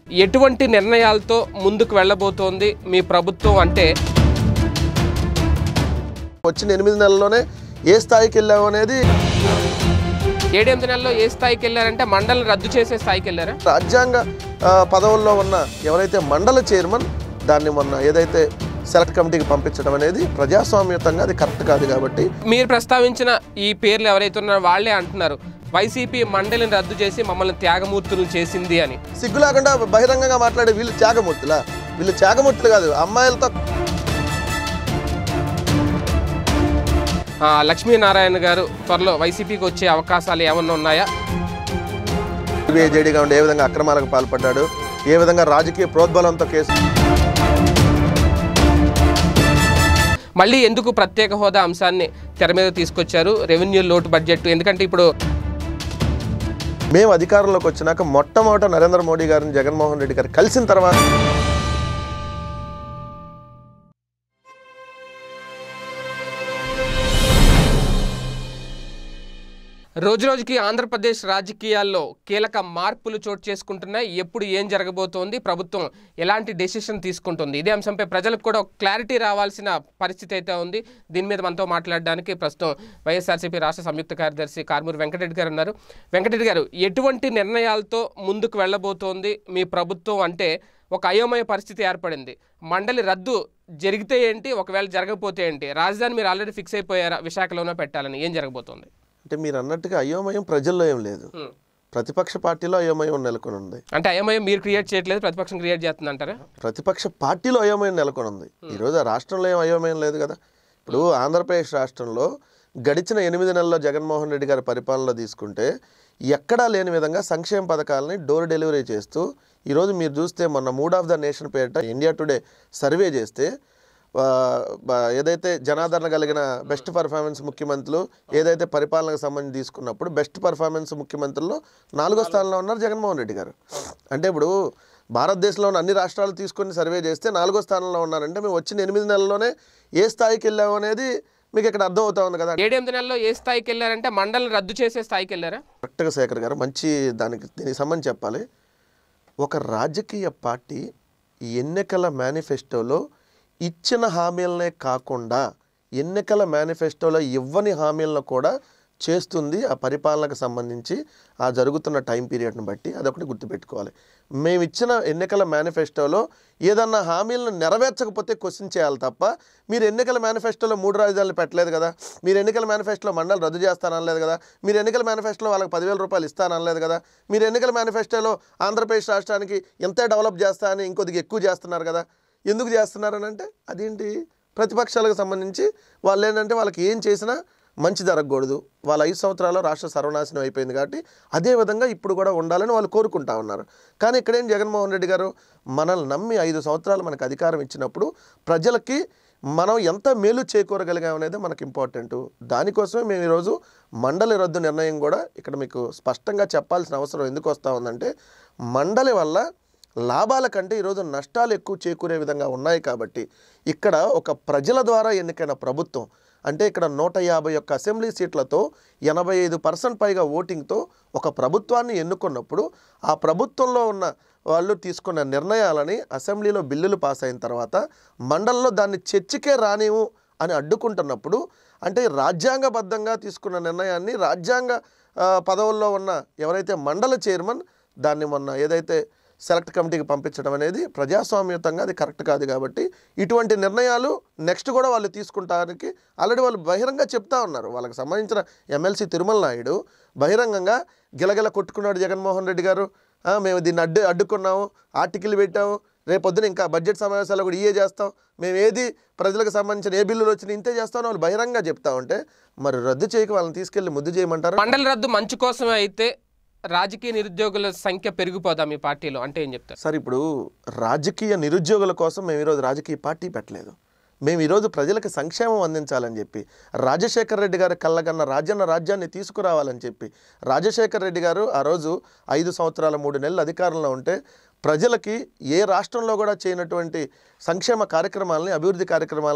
ఎటువంటి నిర్ణయాలతో ముందుకు వెళ్ళబోతోంది మీ ప్రభుత్వం అంటే వచ్చిన ఎనిమిది నెలల్లోనే ఏ స్థాయికి వెళ్ళాము అనేది ఏడెనిమిది నెలల్లో ఏ స్థాయికి వెళ్ళారంటే మండలిని రద్దు చేసే స్థాయికి వెళ్ళారా రాజ్యాంగ ఆ, పదవుల్లో ఉన్న ఎవరైతే మండల చైర్మన్ దాన్ని మొన్న ఏదైతే సెలెక్ట్ కమిటీకి పంపించడం అనేది ప్రజాస్వామ్యతంగా అది కరెక్ట్ కాదు కాబట్టి మీరు ప్రస్తావించిన ఈ పేర్లు ఎవరైతే ఉన్నారో వాళ్ళే అంటున్నారు వైసీపీ మండలిని రద్దు చేసి మమ్మల్ని త్యాగమూర్తులు చేసింది అని సిగ్గు లేకుండా బహిరంగంగా మాట్లాడే వీళ్ళు త్యాగమూర్తులా వీళ్ళు త్యాగమూర్తులు కాదు అమ్మాయిలతో ఆ, లక్ష్మీనారాయణ గారు త్వరలో వైసీపీకి వచ్చే అవకాశాలు ఏమన్నా ఉన్నాయా జేడీగా ఉండి ఏ విధంగా అక్రమాలకు పాల్పడ్డాడు ఏ విధంగా రాజకీయ ప్రోద్బలంతో కేసు మళ్ళీ ఎందుకు ప్రత్యేక హోదా అంశాన్ని తెర మీద తీసుకొచ్చారు రెవెన్యూ లోటు బడ్జెట్ ఎందుకంటే ఇప్పుడు మేము అధికారంలోకి వచ్చినాక మొట్టమొదట నరేంద్ర మోడీ గారిని జగన్మోహన్ రెడ్డి గారు కలిసిన తర్వాత రోజు రోజుకి ఆంధ్రప్రదేశ్ రాజకీయాల్లో కీలక మార్పులు చోటు చేసుకుంటున్నాయి ఎప్పుడు ఏం జరగబోతోంది ప్రభుత్వం ఎలాంటి డెసిషన్ తీసుకుంటుంది ఇదే అంశంపై ప్రజలకు కూడా ఒక క్లారిటీ రావాల్సిన పరిస్థితి అయితే ఉంది దీని మీద మనతో మాట్లాడడానికి ప్రస్తుతం వైఎస్ఆర్సీపీ రాష్ట్ర సంయుక్త కార్యదర్శి కార్మూరి వెంకటరెడ్డి గారు ఉన్నారు వెంకటరెడ్డి గారు ఎటువంటి నిర్ణయాలతో ముందుకు వెళ్ళబోతోంది మీ ప్రభుత్వం అంటే ఒక అయోమయ పరిస్థితి ఏర్పడింది మండలి రద్దు జరిగితే ఏంటి ఒకవేళ జరగకపోతే ఏంటి రాజధాని మీరు ఆల్రెడీ ఫిక్స్ అయిపోయారా విశాఖలోనే పెట్టాలని ఏం జరగబోతోంది అంటే మీరు అన్నట్టుగా అయోమయం ప్రజల్లో ఏం లేదు హ్మ్. ప్రతిపక్ష పార్టీలో అయోమయం నెలకొని ఉంది అంటే అయోమయం మీరు క్రియేట్ చేయట్లేదు ప్రతిపక్షం క్రియేట్ చేస్తుంది అంటారా ప్రతిపక్ష పార్టీలో అయోమయం నెలకొని ఉంది ఈరోజు ఆ రాష్ట్రంలో ఏం అయోమయం లేదు కదా ఇప్పుడు ఆంధ్రప్రదేశ్ రాష్ట్రంలో గడిచిన ఎనిమిది నెలల్లో జగన్మోహన్ రెడ్డి గారి పరిపాలనలో తీసుకుంటే ఎక్కడా లేని విధంగా సంక్షేమ పథకాలని డోర్ డెలివరీ చేస్తూ ఈరోజు మీరు చూస్తే మొన్న మూడ్ ఆఫ్ ద నేషన్ పేరిట ఇండియా టుడే సర్వే చేస్తే ఆ, బ- ఏదైతే జనాదరణ కలిగిన బెస్ట్ పర్ఫార్మెన్స్ ముఖ్యమంత్రులు ఏదైతే పరిపాలనకు సంబంధించి తీసుకున్నప్పుడు బెస్ట్ పర్ఫార్మెన్స్ ముఖ్యమంత్రుల్లో నాలుగో స్థానంలో ఉన్నారు జగన్మోహన్ రెడ్డి గారు అంటే ఇప్పుడు భారతదేశంలో ఉన్న అన్ని రాష్ట్రాలు తీసుకొని సర్వే చేస్తే నాలుగో స్థానంలో ఉన్నారంటే మేము వచ్చిన ఎనిమిది నెలల్లోనే ఏ స్థాయికి వెళ్ళాము అనేది మీకు ఇక్కడ అర్థం అవుతా ఉంది కదా ఏడెనిమిది నెలల్లో ఏ స్థాయికి వెళ్ళారంటే మండలిని రద్దు చేసే స్థాయికి వెళ్ళారా కరెక్ట్గా శేఖర్ గారు మంచి దానికి దీనికి సంబంధించి చెప్పాలి ఒక రాజకీయ పార్టీ ఎన్నికల మేనిఫెస్టోలో ఇచ్చిన హామీలనే కాకుండా ఎన్నికల మేనిఫెస్టోలో ఇవ్వని హామీలను కూడా చేస్తుంది ఆ పరిపాలనకు సంబంధించి ఆ జరుగుతున్న టైం పీరియడ్ని బట్టి అదొకటి గుర్తుపెట్టుకోవాలి మేము ఇచ్చిన ఎన్నికల మేనిఫెస్టోలో ఏదన్నా హామీలను నెరవేర్చకపోతే క్వశ్చన్ చేయాలి తప్ప మీరు ఎన్నికల మేనిఫెస్టోలో మూడు రాజధానులు పెట్టలేదు కదా మీరు ఎన్నికల మేనిఫెస్టోలో మండలి రద్దు చేస్తాననలేదు కదా మీరు ఎన్నికల మేనిఫెస్టోలో వాళ్ళకి పదివేల రూపాయలు ఇస్తాననలేదు కదా మీరు ఎన్నికల మేనిఫెస్టోలో ఆంధ్రప్రదేశ్ రాష్ట్రానికి ఎంతే డెవలప్ చేస్తా అని ఇంకొద్దిగా ఎక్కువ చేస్తున్నారు కదా ఎందుకు చేస్తున్నారని అంటే అదేంటి ప్రతిపక్షాలకు సంబంధించి వాళ్ళు ఏంటంటే వాళ్ళకి ఏం చేసినా మంచి జరగకూడదు వాళ్ళ ఐదు సంవత్సరాల్లో రాష్ట్ర సర్వనాశనం అయిపోయింది కాబట్టి అదే విధంగా ఇప్పుడు కూడా ఉండాలని వాళ్ళు కోరుకుంటా ఉన్నారు కానీ ఇక్కడేం జగన్మోహన్ రెడ్డి గారు మనల్ని నమ్మి ఐదు సంవత్సరాలు మనకు అధికారం ఇచ్చినప్పుడు ప్రజలకి మనం ఎంత మేలు చేకూరగలిగాం అనేది మనకు ఇంపార్టెంట్ దానికోసమే మేము ఈరోజు మండలి రద్దు నిర్ణయం కూడా ఇక్కడ మీకు స్పష్టంగా చెప్పాల్సిన అవసరం ఎందుకు వస్తూ ఉందంటే మండలి వల్ల లాభాల కంటే ఈరోజు నష్టాలు ఎక్కువ చేకూరే విధంగా ఉన్నాయి కాబట్టి ఇక్కడ ఒక ప్రజల ద్వారా ఎన్నికైన ప్రభుత్వం అంటే ఇక్కడ నూట యాభై ఒక్క అసెంబ్లీ సీట్లతో ఎనభై ఐదు పర్సెంట్ పైగా ఓటింగ్తో ఒక ప్రభుత్వాన్ని ఎన్నుకున్నప్పుడు ఆ ప్రభుత్వంలో ఉన్న వాళ్ళు తీసుకున్న నిర్ణయాలని అసెంబ్లీలో బిల్లులు పాస్ అయిన తర్వాత మండలంలో దాన్ని చర్చకే రానివు అని అడ్డుకుంటున్నప్పుడు అంటే రాజ్యాంగబద్ధంగా తీసుకున్న నిర్ణయాన్ని రాజ్యాంగ ఆ, పదవుల్లో ఉన్న ఎవరైతే మండల చైర్మన్ దాన్ని మొన్న ఏదైతే సెలెక్ట్ కమిటీకి పంపించడం అనేది ప్రజాస్వామ్యతంగా అది కరెక్ట్ కాదు కాబట్టి ఇటువంటి నిర్ణయాలు నెక్స్ట్ కూడా వాళ్ళు తీసుకుంటానికి ఆల్రెడీ వాళ్ళు బహిరంగ చెప్తా ఉన్నారు వాళ్ళకి సంబంధించిన ఎమ్మెల్సీ తిరుమల నాయుడు బహిరంగంగా గిలగిల కొట్టుకున్నాడు జగన్మోహన్ రెడ్డి గారు "ఆ, మేము దీన్ని అడ్డు అడ్డుకున్నాము ఆర్టికల్ పెట్టాము రేపొద్దున ఇంకా బడ్జెట్ సమావేశాలు కూడా ఇయే చేస్తాం మేము ఏది ప్రజలకు సంబంధించిన ఏ బిల్లులు వచ్చినా ఇంతే చేస్తామని వాళ్ళు బహిరంగ చెప్తా ఉంటే మరి రద్దు చేయక వాళ్ళని తీసుకెళ్ళి ముద్దు చేయమంటారు మండలి రద్దు మంచి కోసమే అయితే రాజకీయ నిరుద్యోగుల సంఖ్య పెరిగిపోదా మీ పార్టీలో అంటే ఏం చెప్తారు సార్ ఇప్పుడు రాజకీయ నిరుద్యోగుల కోసం మేము ఈరోజు రాజకీయ పార్టీ పెట్టలేదు మేము ఈరోజు ప్రజలకు సంక్షేమం అందించాలని చెప్పి రాజశేఖర రెడ్డి గారు కళ్ళగన్న రాజ్యాన్న రాజ్యాన్ని తీసుకురావాలని చెప్పి రాజశేఖర రెడ్డి గారు ఆ రోజు ఐదు సంవత్సరాల మూడు నెలలు అధికారంలో ఉంటే ప్రజలకి ఏ రాష్ట్రంలో కూడా చేయనటువంటి సంక్షేమ కార్యక్రమాలని అభివృద్ధి కార్యక్రమాలని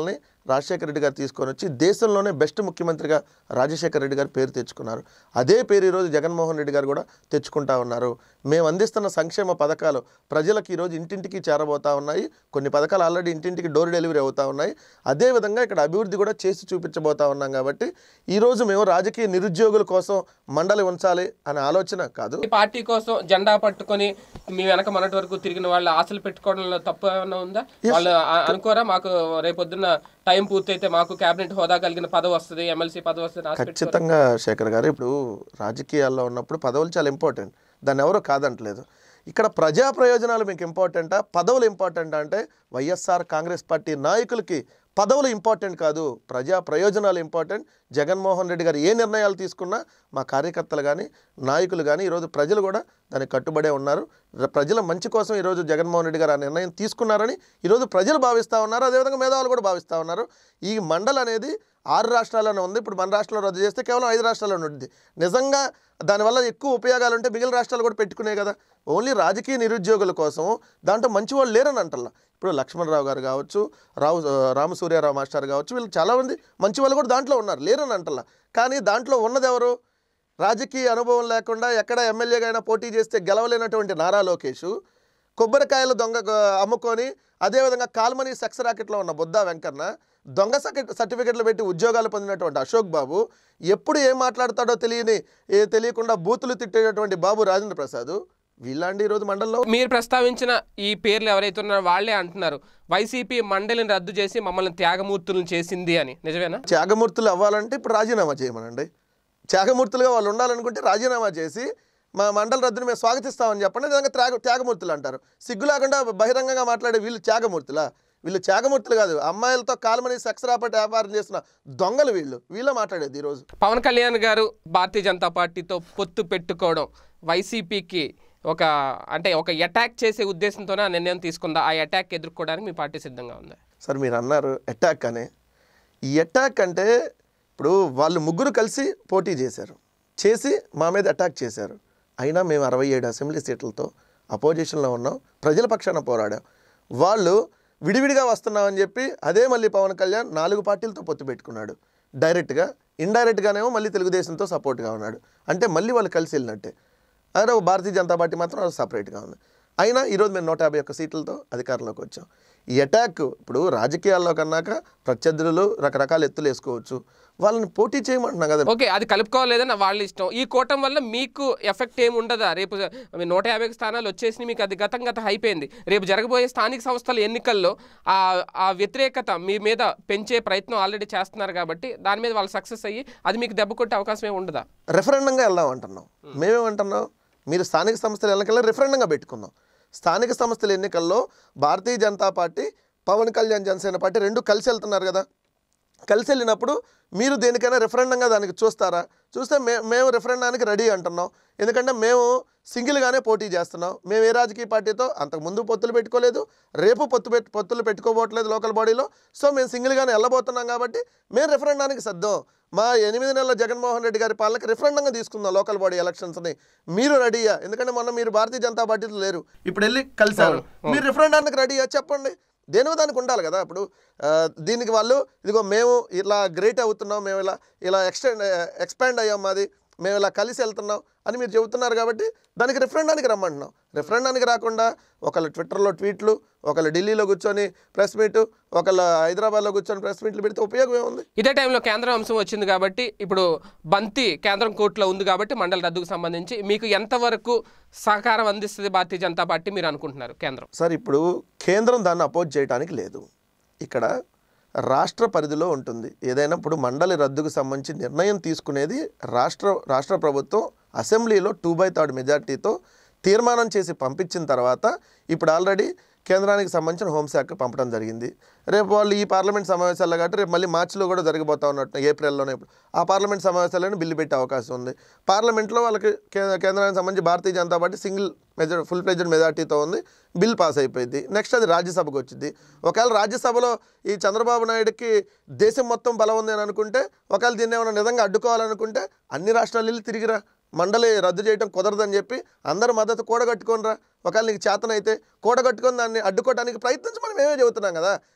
రాజశేఖర రెడ్డి గారు తీసుకొని వచ్చి దేశంలోనే బెస్ట్ ముఖ్యమంత్రిగా రాజశేఖర రెడ్డి గారు పేరు తెచ్చుకున్నారు అదే పేరు ఈరోజు జగన్మోహన్ రెడ్డి గారు కూడా తెచ్చుకుంటా ఉన్నారు మేము అందిస్తున్న సంక్షేమ పథకాలు ప్రజలకు ఈరోజు ఇంటింటికి చేరబోతా ఉన్నాయి కొన్ని పథకాలు ఆల్రెడీ ఇంటింటికి డోర్ డెలివరీ అవుతా ఉన్నాయి అదేవిధంగా ఇక్కడ అభివృద్ధి కూడా చేసి చూపించబోతా ఉన్నాం కాబట్టి ఈరోజు మేము రాజకీయ నిరుద్యోగుల కోసం మండలి ఉంచాలి అనే ఆలోచన కాదు ఈ పార్టీ కోసం జెండా పట్టుకొని మీ వెనక మొన్నటి వరకు తిరిగిన వాళ్ళు ఆశలు పెట్టుకోవడంలో తప్పు ఏమైనా ఉందా వాళ్ళు ఆ- అనుకోరా మాకు రేపొద్దున్న టైం పూర్తయితే మాకు కేబినెట్ హోదా కలిగిన పదవి వస్తుంది ఎమ్మెల్సీ పదవి వస్తుంది ఆశ పెట్టుకోరా? ఖచ్చితంగా శేఖర్ గారు ఇప్పుడు రాజకీయాల్లో ఉన్నప్పుడు పదవులు చాలా ఇంపార్టెంట్ దాన్ని ఎవరో కాదంటలేదు ఇక్కడ ప్రజా ప్రయోజనాలు మీకు ఇంపార్టెంటా పదవులు ఇంపార్టెంటా అంటే వైఎస్ఆర్ కాంగ్రెస్ పార్టీ నాయకులకి పదవులు ఇంపార్టెంట్ కాదు ప్రజా ప్రయోజనాలు ఇంపార్టెంట్ జగన్మోహన్ రెడ్డి గారు ఏ నిర్ణయాలు తీసుకున్నా మా కార్యకర్తలు కానీ నాయకులు కానీ ఈరోజు ప్రజలు కూడా దానికి కట్టుబడే ఉన్నారు ర- ప్రజల మంచి కోసం ఈరోజు జగన్మోహన్ రెడ్డి గారు ఆ నిర్ణయం తీసుకున్నారని ఈరోజు ప్రజలు భావిస్తూ ఉన్నారు అదేవిధంగా మేధావులు కూడా భావిస్తూ ఉన్నారు ఈ మండలి అనేది ఆరు రాష్ట్రాల్లోనే ఉంది ఇప్పుడు మన రాష్ట్రంలో రద్దు చేస్తే కేవలం ఐదు రాష్ట్రాల్లోనే ఉంటుంది నిజంగా దానివల్ల ఎక్కువ ఉపయోగాలు ఉంటే మిగిలిన రాష్ట్రాలు కూడా పెట్టుకునే కదా ఓన్లీ రాజకీయ నిరుద్యోగుల కోసం దాంట్లో మంచి వాళ్ళు లేరని అంటల్లా ఇప్పుడు లక్ష్మణరావు గారు కావచ్చు రావు రామసూర్యారావు మాస్టర్ కావచ్చు వీళ్ళు చాలామంది మంచి వాళ్ళు కూడా దాంట్లో ఉన్నారు లేరని అంటల్లా కానీ దాంట్లో ఉన్నది ఎవరు రాజకీయ అనుభవం లేకుండా ఎక్కడ ఎమ్మెల్యేగా అయినా పోటీ చేస్తే గెలవలేనటువంటి నారా లోకేష్ కొబ్బరికాయలు దొంగ అమ్ముకొని అదేవిధంగా కాల్మనీ సెక్స్ రాకెట్లో ఉన్న బుద్ధా వెంకన్న దొంగ సర్టి సర్టిఫికెట్లు పెట్టి ఉద్యోగాలు పొందినటువంటి అశోక్ బాబు ఎప్పుడు ఏం మాట్లాడతాడో తెలియని ఏ తెలియకుండా బూతులు తిట్టేటటువంటి బాబు రాజేంద్ర ప్రసాద్ వీళ్ళండి ఈరోజు మండలంలో మీరు ప్రస్తావించిన ఈ పేర్లు ఎవరైతే ఉన్నారో వాళ్ళే అంటున్నారు వైసీపీ మండలిని రద్దు చేసి మమ్మల్ని త్యాగమూర్తులను చేసింది అని నిజమేనా త్యాగమూర్తులు అవ్వాలంటే ఇప్పుడు రాజీనామా చేయమనండి త్యాగమూర్తులుగా వాళ్ళు ఉండాలనుకుంటే రాజీనామా చేసి మా మండల రద్దుని మేము స్వాగతిస్తామని చెప్పండి నిజంగా త్యాగ త్యాగమూర్తులు అంటారు సిగ్గు లేకుండా బహిరంగంగా మాట్లాడే వీళ్ళు త్యాగమూర్తులా వీళ్ళు త్యాగమూర్తులు కాదు అమ్మాయిలతో కాలమని సెక్స్ రాపటి వ్యాపారం చేసిన దొంగలు వీళ్ళు వీళ్ళ మాట్లాడేది ఈరోజు పవన్ కళ్యాణ్ గారు భారతీయ జనతా పార్టీతో పొత్తు పెట్టుకోవడం వైసీపీకి ఒక అంటే ఒక అటాక్ చేసే ఉద్దేశంతోనే ఆ నిర్ణయం తీసుకుందా ఆ అటాక్ ఎదుర్కోవడానికి మీ పార్టీ సిద్ధంగా ఉంది సార్ మీరు అన్నారు అటాక్ అని ఈ అటాక్ అంటే ఇప్పుడు వాళ్ళు ముగ్గురు కలిసి పోటీ చేశారు చేసి మా మీద అటాక్ చేశారు అయినా మేము అరవై ఏడు అసెంబ్లీ సీట్లతో అపోజిషన్లో ఉన్నాం ప్రజల పక్షాన పోరాడాం వాళ్ళు విడివిడిగా వస్తున్నామని చెప్పి అదే మళ్ళీ పవన్ కళ్యాణ్ నాలుగు పార్టీలతో పొత్తు పెట్టుకున్నాడు డైరెక్ట్గా ఇండైరెక్ట్గానేమో మళ్ళీ తెలుగుదేశంతో సపోర్ట్గా ఉన్నాడు అంటే మళ్ళీ వాళ్ళు కలిసి వెళ్ళినట్టే అదే భారతీయ జనతా పార్టీ మాత్రం సపరేట్గా ఉంది అయినా ఈరోజు మేము నూట యాభై ఒక్క సీట్లతో అధికారంలోకి వచ్చాం ఈ అటాక్ ఇప్పుడు రాజకీయాల్లో కన్నాక ప్రత్యర్థులు రకరకాల ఎత్తులు వేసుకోవచ్చు వాళ్ళని పోటీ చేయమంటున్నాం కదా ఓకే అది కలుపుకోలేదని వాళ్ళ ఇష్టం ఈ కూటమి వల్ల మీకు ఎఫెక్ట్ ఏమి ఉండదా రేపు మీ నూట యాభై స్థానాలు వచ్చేసి మీకు అది గతం గత అయిపోయింది రేపు జరగబోయే స్థానిక సంస్థల ఎన్నికల్లో ఆ ఆ వ్యతిరేకత మీ మీద పెంచే ప్రయత్నం ఆల్రెడీ చేస్తున్నారు కాబట్టి దాని మీద వాళ్ళు సక్సెస్ అయ్యి అది మీకు దెబ్బ కొట్టే అవకాశం ఏమి ఉండదా రెఫరెండంగా వెళ్దాం అంటున్నాం మేమేమంటున్నాం మీరు స్థానిక సంస్థల ఎన్నికల్లో రెఫరెండంగా పెట్టుకుందాం స్థానిక సంస్థల ఎన్నికల్లో భారతీయ జనతా పార్టీ పవన్ కళ్యాణ్ జనసేన పార్టీ రెండు కలిసి వెళ్తున్నారు కదా కలిసి వెళ్ళినప్పుడు మీరు దేనికైనా రెఫరెండంగా దానికి చూస్తారా చూస్తే మే మేము రెఫరెండానికి రెడీ అంటున్నాం ఎందుకంటే మేము సింగిల్గానే పోటీ చేస్తున్నాం మేము ఏ రాజకీయ పార్టీతో అంతకుముందు పొత్తులు పెట్టుకోలేదు రేపు పొత్తు పెట్టు పొత్తులు పెట్టుకోబోట్లేదు లోకల్ బాడీలో సో మేము సింగిల్గానే వెళ్ళబోతున్నాం కాబట్టి మేము రెఫరెండానికి సిద్ధం మా ఎనిమిది నెలల జగన్మోహన్ రెడ్డి గారి పాలనకి రిఫరెండంగా తీసుకుందాం లోకల్ బాడీ ఎలక్షన్స్ని మీరు రెడీయా ఎందుకంటే మొన్న మీరు భారతీయ జనతా పార్టీలో లేరు ఇప్పుడు వెళ్ళి కలిసారు మీరు రిఫరెండానికి రెడీయా చెప్పండి దేనివో దానికి ఉండాలి కదా ఇప్పుడు ఆ, దీనికి వాళ్ళు ఇదిగో మేము ఇలా గ్రేట్ అవుతున్నాం మేము ఇలా ఇలా ఎక్స్టెండ్ ఎక్స్పాండ్ అయ్యాం మాది మేము ఇలా కలిసి వెళ్తున్నాం అని మీరు చెబుతున్నారు కాబట్టి దానికి రిఫరెండానికి రమ్మంటున్నాం రిఫరెండానికి రాకుండా ఒకళ్ళు ట్విట్టర్లో ట్వీట్లు ఒకళ్ళు ఢిల్లీలో కూర్చొని ప్రెస్ మీట్ ఒకళ్ళు హైదరాబాద్లో కూర్చొని ప్రెస్ మీట్లు పెడితే ఉపయోగం ఏముంది ఇదే టైంలో కేంద్రం అంశం వచ్చింది కాబట్టి ఇప్పుడు బంతి కేంద్రం కోర్టులో ఉంది కాబట్టి మండల రద్దుకు సంబంధించి మీకు ఎంతవరకు సహకారం అందిస్తుంది భారతీయ జనతా పార్టీ మీరు అనుకుంటున్నారు కేంద్రం సార్ ఇప్పుడు కేంద్రం దాన్ని అపోజ్ చేయడానికి లేదు ఇక్కడ రాష్ట్ర పరిధిలో ఉంటుంది ఏదైనా ఇప్పుడు మండలి రద్దుకు సంబంధించి నిర్ణయం తీసుకునేది రాష్ట్ర రాష్ట్ర ప్రభుత్వం అసెంబ్లీలో టూ బై థర్డ్ మెజార్టీతో తీర్మానం చేసి పంపించిన తర్వాత ఇప్పుడు ఆల్రెడీ కేంద్రానికి సంబంధించిన హోంశాఖ పంపడం జరిగింది రేపు వాళ్ళు ఈ పార్లమెంట్ సమావేశాల్లో కాబట్టి రేపు మళ్ళీ మార్చిలో కూడా జరగబోతా ఉన్నట్టు ఏప్రిల్లోనే ఇప్పుడు ఆ పార్లమెంట్ సమావేశాలను బిల్లు పెట్టే అవకాశం ఉంది పార్లమెంట్లో వాళ్ళకి కే- కేంద్రానికి సంబంధించి భారతీయ జనతా పార్టీ సింగిల్ మెజార్ ఫుల్ ప్లేజెడ్ మెజార్టీతో ఉంది బిల్ పాస్ అయిపోయింది నెక్స్ట్ అది రాజ్యసభకు వచ్చింది ఒకవేళ రాజ్యసభలో ఈ చంద్రబాబు నాయుడుకి దేశం మొత్తం బలం ఉంది అని అనుకుంటే ఒకవేళ దీన్ని ఏమైనా నిజంగా అడ్డుకోవాలనుకుంటే అన్ని రాష్ట్రాలు వెళ్ళి తిరిగిరా మండలి రద్దు చేయడం కుదరదని చెప్పి అందరు మద్దతు కూడగట్టుకోనరా ఒకవేళ నీకు చేతనైతే కూడగట్టుకొని దాన్ని అడ్డుకోవడానికి ప్రయత్నించమని మేమే చెబుతున్నాం కదా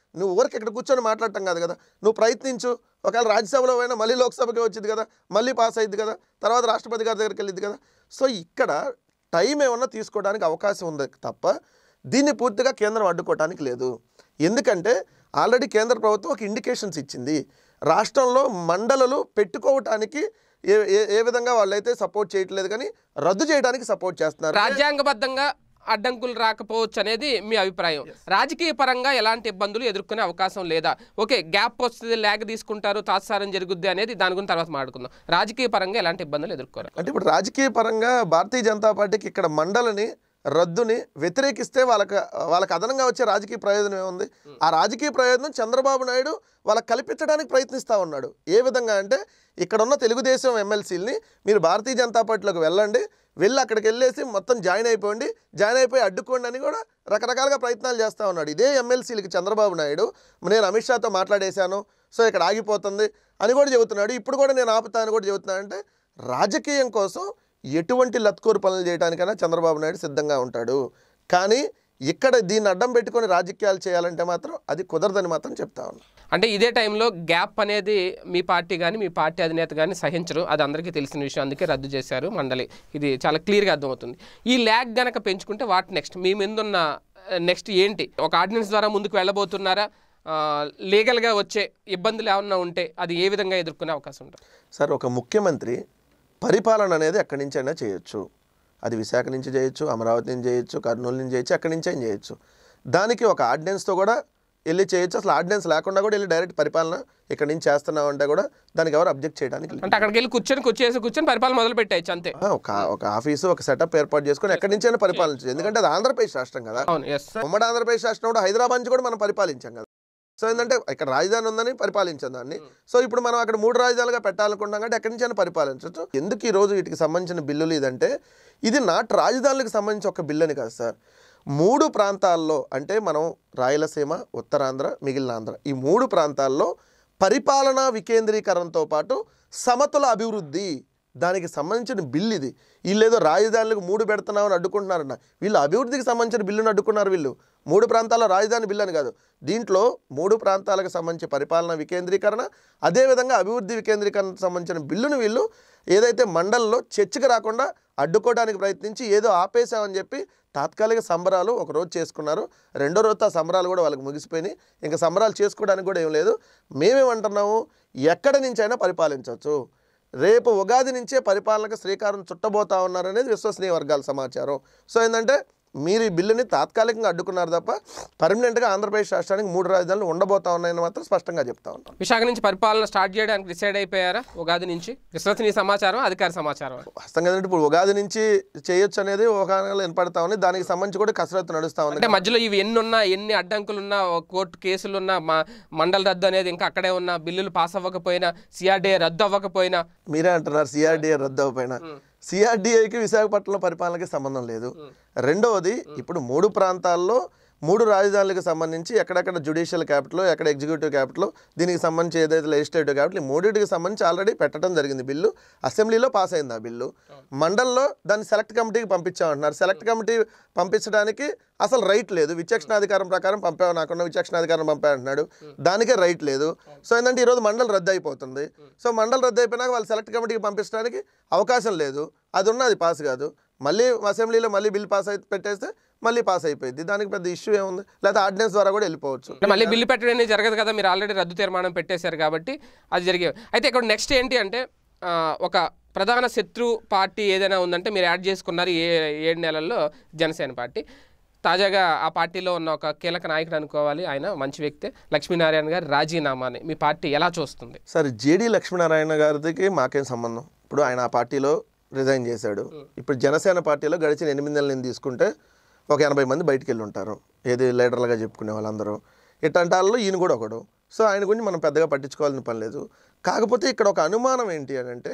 నువ్వు ఊరికి ఇక్కడ కూర్చొని మాట్లాడటం కాదు కదా నువ్వు ప్రయత్నించు ఒకవేళ రాజ్యసభలో అయినా మళ్ళీ లోక్సభకి వచ్చింది కదా మళ్ళీ పాస్ అయింది కదా తర్వాత రాష్ట్రపతి గారి దగ్గరికి వెళ్ళింది కదా సో ఇక్కడ టైం ఏమన్నా తీసుకోవడానికి అవకాశం ఉంది తప్ప దీన్ని పూర్తిగా కేంద్రం అడ్డుకోవడానికి లేదు ఎందుకంటే ఆల్రెడీ కేంద్ర ప్రభుత్వం ఒక ఇండికేషన్స్ ఇచ్చింది రాష్ట్రంలో మండలులు పెట్టుకోవటానికి ఏ ఏ ఏ విధంగా వాళ్ళైతే సపోర్ట్ చేయట్లేదు కానీ రద్దు చేయడానికి సపోర్ట్ చేస్తున్నారు రాజ్యాంగబద్ధంగా అడ్డంకులు రాకపోవచ్చు అనేది మీ అభిప్రాయం రాజకీయ పరంగా ఎలాంటి ఇబ్బందులు ఎదుర్కొనే అవకాశం లేదా ఓకే గ్యాప్ వస్తుంది ల్యాగ్ తీసుకుంటారు తాత్సారం జరుగుద్ది అనేది దాని గురించి తర్వాత మాట్లాడుకుందాం రాజకీయ పరంగా ఎలాంటి ఇబ్బందులు ఎదుర్కోరు అంటే ఇప్పుడు రాజకీయ పరంగా భారతీయ జనతా పార్టీకి ఇక్కడ మండలిని రద్దుని వ్యతిరేకిస్తే వాళ్ళకి వాళ్ళకి అదనంగా వచ్చే రాజకీయ ప్రయోజనం ఏముంది ఆ రాజకీయ ప్రయోజనం చంద్రబాబు నాయుడు వాళ్ళకి కల్పించడానికి ప్రయత్నిస్తూ ఉన్నాడు ఏ విధంగా అంటే ఇక్కడ ఉన్న తెలుగుదేశం ఎమ్మెల్సీలని మీరు భారతీయ జనతా పార్టీలోకి వెళ్ళండి వెళ్ళి అక్కడికి వెళ్ళేసి మొత్తం జాయిన్ అయిపోండి జాయిన్ అయిపోయి అడ్డుకోండి అని కూడా రకరకాలుగా ప్రయత్నాలు చేస్తూ ఉన్నాడు ఇదే ఎమ్మెల్సీలకి చంద్రబాబు నాయుడు నేను అమిత్ షాతో మాట్లాడేశాను సో ఇక్కడ ఆగిపోతుంది అని కూడా చెబుతున్నాడు ఇప్పుడు కూడా నేను ఆపుతాను కూడా చెబుతున్నాను అంటే రాజకీయం కోసం ఎటువంటి లత్కూరు పనులు చేయడానికైనా చంద్రబాబు నాయుడు సిద్ధంగా ఉంటాడు కానీ ఇక్కడ దీన్ని అడ్డం పెట్టుకొని రాజకీయాలు చేయాలంటే మాత్రం అది కుదరదని మాత్రం చెప్తా ఉన్నాను అంటే ఇదే టైంలో గ్యాప్ అనేది మీ పార్టీ కానీ మీ పార్టీ అధినేత కానీ సహించరు అది అందరికీ తెలిసిన విషయం అందుకే రద్దు చేశారు మండలి ఇది చాలా క్లియర్గా అర్థమవుతుంది ఈ ల్యాగ్ గనక పెంచుకుంటే వాట్ నెక్స్ట్ మీ ముందున్న నెక్స్ట్ ఏంటి ఒక ఆర్డినెన్స్ ద్వారా ముందుకు వెళ్ళబోతున్నారా ఆ, లీగల్గా వచ్చే ఇబ్బందులు ఏమన్నా ఉంటే అది ఏ విధంగా ఎదుర్కొనే అవకాశం ఉంటుంది సార్ ఒక ముఖ్యమంత్రి పరిపాలన అనేది ఎక్కడి నుంచైనా చేయొచ్చు అది విశాఖ నుంచి చేయొచ్చు అమరావతి నుంచి చేయొచ్చు కర్నూలు నుంచి చేయొచ్చు ఎక్కడి నుంచి అయినా చేయొచ్చు దానికి ఒక ఆర్డినెన్స్తో కూడా వెళ్ళి చేయొచ్చు అసలు ఆర్డినెన్స్ లేకుండా కూడా వెళ్ళి డైరెక్ట్ పరిపాలన ఇక్కడ నుంచి చేస్తున్నాం అంటే కూడా దానికి ఎవరు అబ్జెక్ట్ చేయడానికి లేదు అంటే అక్కడికి వెళ్ళి కూర్చొని కూర్చేసి కూర్చొని పరిపాలన మొదలు పెట్టేయచ్చు అంతే ఆ, ఒక ఒక ఆఫీసు ఒక సెటప్ ఏర్పాటు చేసుకొని ఎక్కడి నుంచైనా పరిపాలించు ఎందుకంటే అది ఆంధ్రప్రదేశ్ రాష్ట్రం కదా అవును ఎస్ ఉమ్మడి ఆంధ్రప్రదేశ్ రాష్ట్రం కూడా హైదరాబాద్ నుంచి కూడా మనం పరిపాలించాం కదా సో ఏంటంటే ఇక్కడ రాజధాని ఉందని పరిపాలించాం దాన్ని సో ఇప్పుడు మనం అక్కడ మూడు రాజధానులుగా పెట్టాలనుకుంటాం కాబట్టి ఎక్కడి నుంచైనా పరిపాలించవచ్చు ఎందుకు ఈ రోజు వీటికి సంబంధించిన బిల్లులు ఇదంటే ఇది నాటు రాజధానులకు సంబంధించి ఒక బిల్లు అని కాదు సార్ మూడు ప్రాంతాల్లో అంటే మనం రాయలసీమ ఉత్తరాంధ్ర మిగిలిన ఆంధ్ర ఈ మూడు ప్రాంతాల్లో పరిపాలనా వికేంద్రీకరణతో పాటు సమతుల అభివృద్ధి దానికి సంబంధించిన బిల్లు ఇది వీళ్ళేదో రాజధానులకు మూడు పెడుతున్నామని అడ్డుకుంటున్నారన్న వీళ్ళు అభివృద్ధికి సంబంధించిన బిల్లును అడ్డుకున్నారు వీళ్ళు మూడు ప్రాంతాల రాజధాని బిల్లు అని కాదు దీంట్లో మూడు ప్రాంతాలకు సంబంధించి పరిపాలన వికేంద్రీకరణ అదేవిధంగా అభివృద్ధి వికేంద్రీకరణకు సంబంధించిన బిల్లును వీళ్ళు ఏదైతే మండలంలో చర్చకు రాకుండా అడ్డుకోవడానికి ప్రయత్నించి ఏదో ఆపేశామని చెప్పి తాత్కాలిక సంబరాలు ఒక రోజు చేసుకున్నారు రెండో రోజు ఆ సంబరాలు కూడా వాళ్ళకి ముగిసిపోయినాయి ఇంకా సంబరాలు చేసుకోవడానికి కూడా ఏం లేదు మేమేమంటున్నాము ఎక్కడి నుంచైనా పరిపాలించవచ్చు రేపు ఉగాది నుంచే పరిపాలనకు శ్రీకారం చుట్టబోతా ఉన్నారనేది విశ్వసనీయ వర్గాల సమాచారం సో ఏంటంటే మీరు ఈ బిల్లుని తాత్కాలికంగా అడ్డుకున్నారు తప్ప పర్మనెంట్గా ఆంధ్రప్రదేశ్ రాష్ట్రానికి మూడు రాజధానులు ఉండబోతా ఉన్నాయని మాత్రం స్పష్టంగా చెప్తా ఉంటాం విశాఖ నుంచి పరిపాలన స్టార్ట్ చేయడానికి డిసైడ్ అయిపోయారా ఉగాది నుంచి విశ్వసనీయ సమాచారం అధికార సమాచారం వాస్తవం కదంటే ఇప్పుడు ఉగాది నుంచి చేయొచ్చు అనేది ఒక నెల వినపడతా ఉంది దానికి సంబంధించి కూడా కసరత్తు నడుస్తా ఉంది అంటే మధ్యలో ఇవి ఎన్ని ఉన్నా ఎన్ని అడ్డంకులున్నా కోర్టు కేసులున్నా మా మండల రద్దు అనేది ఇంకా అక్కడే ఉన్నా బిల్లులు పాస్ అవ్వకపోయినా సిఆర్డీఏ రద్దు అవ్వకపోయినా మీరే అంటున్నారు సిఆర్డీఏ రద్దు అవ్వకపోయినా సిఆర్డీఐకి విశాఖపట్నం పరిపాలనకి సంబంధం లేదు రెండవది ఇప్పుడు మూడు ప్రాంతాల్లో మూడు రాజధానులకు సంబంధించి ఎక్కడెక్కడ జుడిషియల్ క్యాపిటల్ ఎక్కడ ఎగ్జిక్యూటివ్ క్యాపిటల్ దీనికి సంబంధించి ఏదైతే లెజిస్లేటివ్ క్యాపిటల్ ఈ మూడింటికి సంబంధించి ఆల్రెడీ పెట్టడం జరిగింది బిల్లు అసెంబ్లీలో పాస్ అయింది ఆ బిల్లు మండల్లో దాన్ని సెలెక్ట్ కమిటీకి పంపించామంటున్నారు సెలెక్ట్ కమిటీ పంపించడానికి అసలు రైట్ లేదు విచక్షణాధికారం ప్రకారం పంపావు నాకున్న విచక్షణాధికారం పంపాయంటున్నాడు దానికే రైట్ లేదు సో ఏంటంటే ఈరోజు మండలి రద్దు అయిపోతుంది సో మండలి రద్దు అయిపోయినాక వాళ్ళు సెలెక్ట్ కమిటీకి పంపించడానికి అవకాశం లేదు అది ఉన్నది పాస్ కాదు మళ్ళీ అసెంబ్లీలో మళ్ళీ బిల్ పాస్ అయి పెట్టేస్తే మళ్ళీ పాస్ అయిపోయింది దానికి పెద్ద ఇష్యూ ఏముంది లేదా ఆర్డినెన్స్ ద్వారా కూడా వెళ్ళిపోవచ్చు అంటే మళ్ళీ బిల్లు పెట్టడం అనేది జరగదు కదా మీరు ఆల్రెడీ రద్దు తీర్మానం పెట్టేశారు కాబట్టి అది జరిగే అయితే ఇక్కడ నెక్స్ట్ ఏంటి అంటే ఆ, ఒక ప్రధాన శత్రు పార్టీ ఏదైనా ఉందంటే మీరు యాడ్ చేసుకున్నారు ఏ ఏడు నెలల్లో జనసేన పార్టీ తాజాగా ఆ పార్టీలో ఉన్న ఒక కీలక నాయకుడు అనుకోవాలి ఆయన మంచి వ్యక్తి లక్ష్మీనారాయణ గారి రాజీనామాని మీ పార్టీ ఎలా చూస్తుంది సరే జేడి లక్ష్మీనారాయణ గారికి మాకేం సంబంధం ఇప్పుడు ఆయన ఆ పార్టీలో రిజైన్ చేశాడు ఇప్పుడు జనసేన పార్టీలో గడిచిన ఎనిమిది నెలలు నేను తీసుకుంటే ఒక ఎనభై మంది బయటికి వెళ్ళి ఉంటారు ఏది లీడర్లుగా చెప్పుకునే వాళ్ళందరూ ఇట్లాంటి వాళ్ళలో ఈయన కూడా ఒకడు సో ఆయన గురించి మనం పెద్దగా పట్టించుకోవాల్సిన పని లేదు కాకపోతే ఇక్కడ ఒక అనుమానం ఏంటి అని అంటే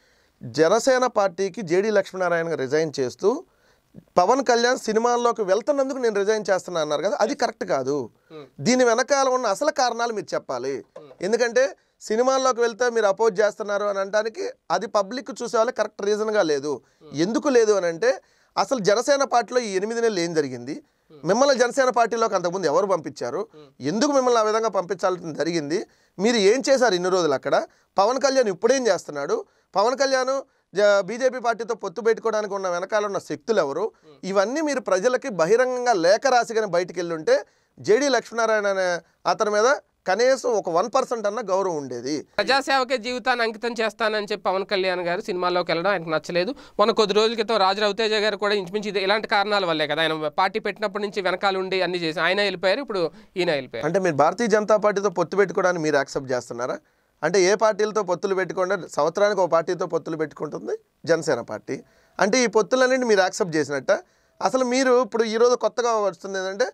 జనసేన పార్టీకి జేడి లక్ష్మీనారాయణ రిజైన్ చేస్తూ పవన్ కళ్యాణ్ సినిమాల్లోకి వెళ్తున్నందుకు నేను రిజైన్ చేస్తున్నా అన్నారు కదా అది కరెక్ట్ కాదు దీని వెనకాల ఉన్న అసలు కారణాలు మీరు చెప్పాలి ఎందుకంటే సినిమాల్లోకి వెళ్తే మీరు అపోజ్ చేస్తున్నారు అని అనడానికి అది పబ్లిక్ చూసే వాళ్ళకి కరెక్ట్ రీజన్గా లేదు ఎందుకు లేదు అని అంటే అసలు జనసేన పార్టీలో ఈ ఎనిమిది నెలలు ఏం జరిగింది మిమ్మల్ని జనసేన పార్టీలోకి అంతకుముందు ఎవరు పంపించారు ఎందుకు మిమ్మల్ని ఆ విధంగా పంపించాల్సి జరిగింది మీరు ఏం చేశారు ఇన్ని రోజులు అక్కడ పవన్ కళ్యాణ్ ఇప్పుడేం చేస్తున్నాడు పవన్ కళ్యాణ్ జ- బీజేపీ పార్టీతో పొత్తు పెట్టుకోవడానికి ఉన్న వెనకాల ఉన్న శక్తులు ఎవరు ఇవన్నీ మీరు ప్రజలకి బహిరంగంగా లేఖ రాసిగానే బయటికి వెళ్ళుంటే జేడీ లక్ష్మీనారాయణ అనే అతని మీద కనీసం ఒక వన్ పర్సెంట్ అన్న గౌరవం ఉండేది ప్రజాసేవకే జీవితాన్ని అంకితం చేస్తానని చెప్పి పవన్ కళ్యాణ్ గారు సినిమాలోకి వెళ్ళడం ఆయనకు నచ్చలేదు మొన్న కొద్ది రోజుల క్రితం రాజు రవితేజ గారు కూడా ఇంచుమించు ఇది ఇలాంటి కారణాల వల్లే కదా ఆయన పార్టీ పెట్టినప్పటి నుంచి వెనకాల ఉండి అన్ని చేసి ఆయన వెళ్ళిపోయారు ఇప్పుడు ఈయన వెళ్ళిపోయారు అంటే మీరు భారతీయ జనతా పార్టీతో పొత్తు పెట్టుకోవడానికి మీరు యాక్సెప్ట్ చేస్తున్నారా అంటే ఏ పార్టీలతో పొత్తులు పెట్టుకుంటే సంవత్సరానికి ఒక పార్టీతో పొత్తులు పెట్టుకుంటుంది జనసేన పార్టీ అంటే ఈ పొత్తులన్నింటి మీరు యాక్సెప్ట్ చేసినట్ట అసలు మీరు ఇప్పుడు ఈరోజు కొత్తగా వస్తుంది ఏంటంటే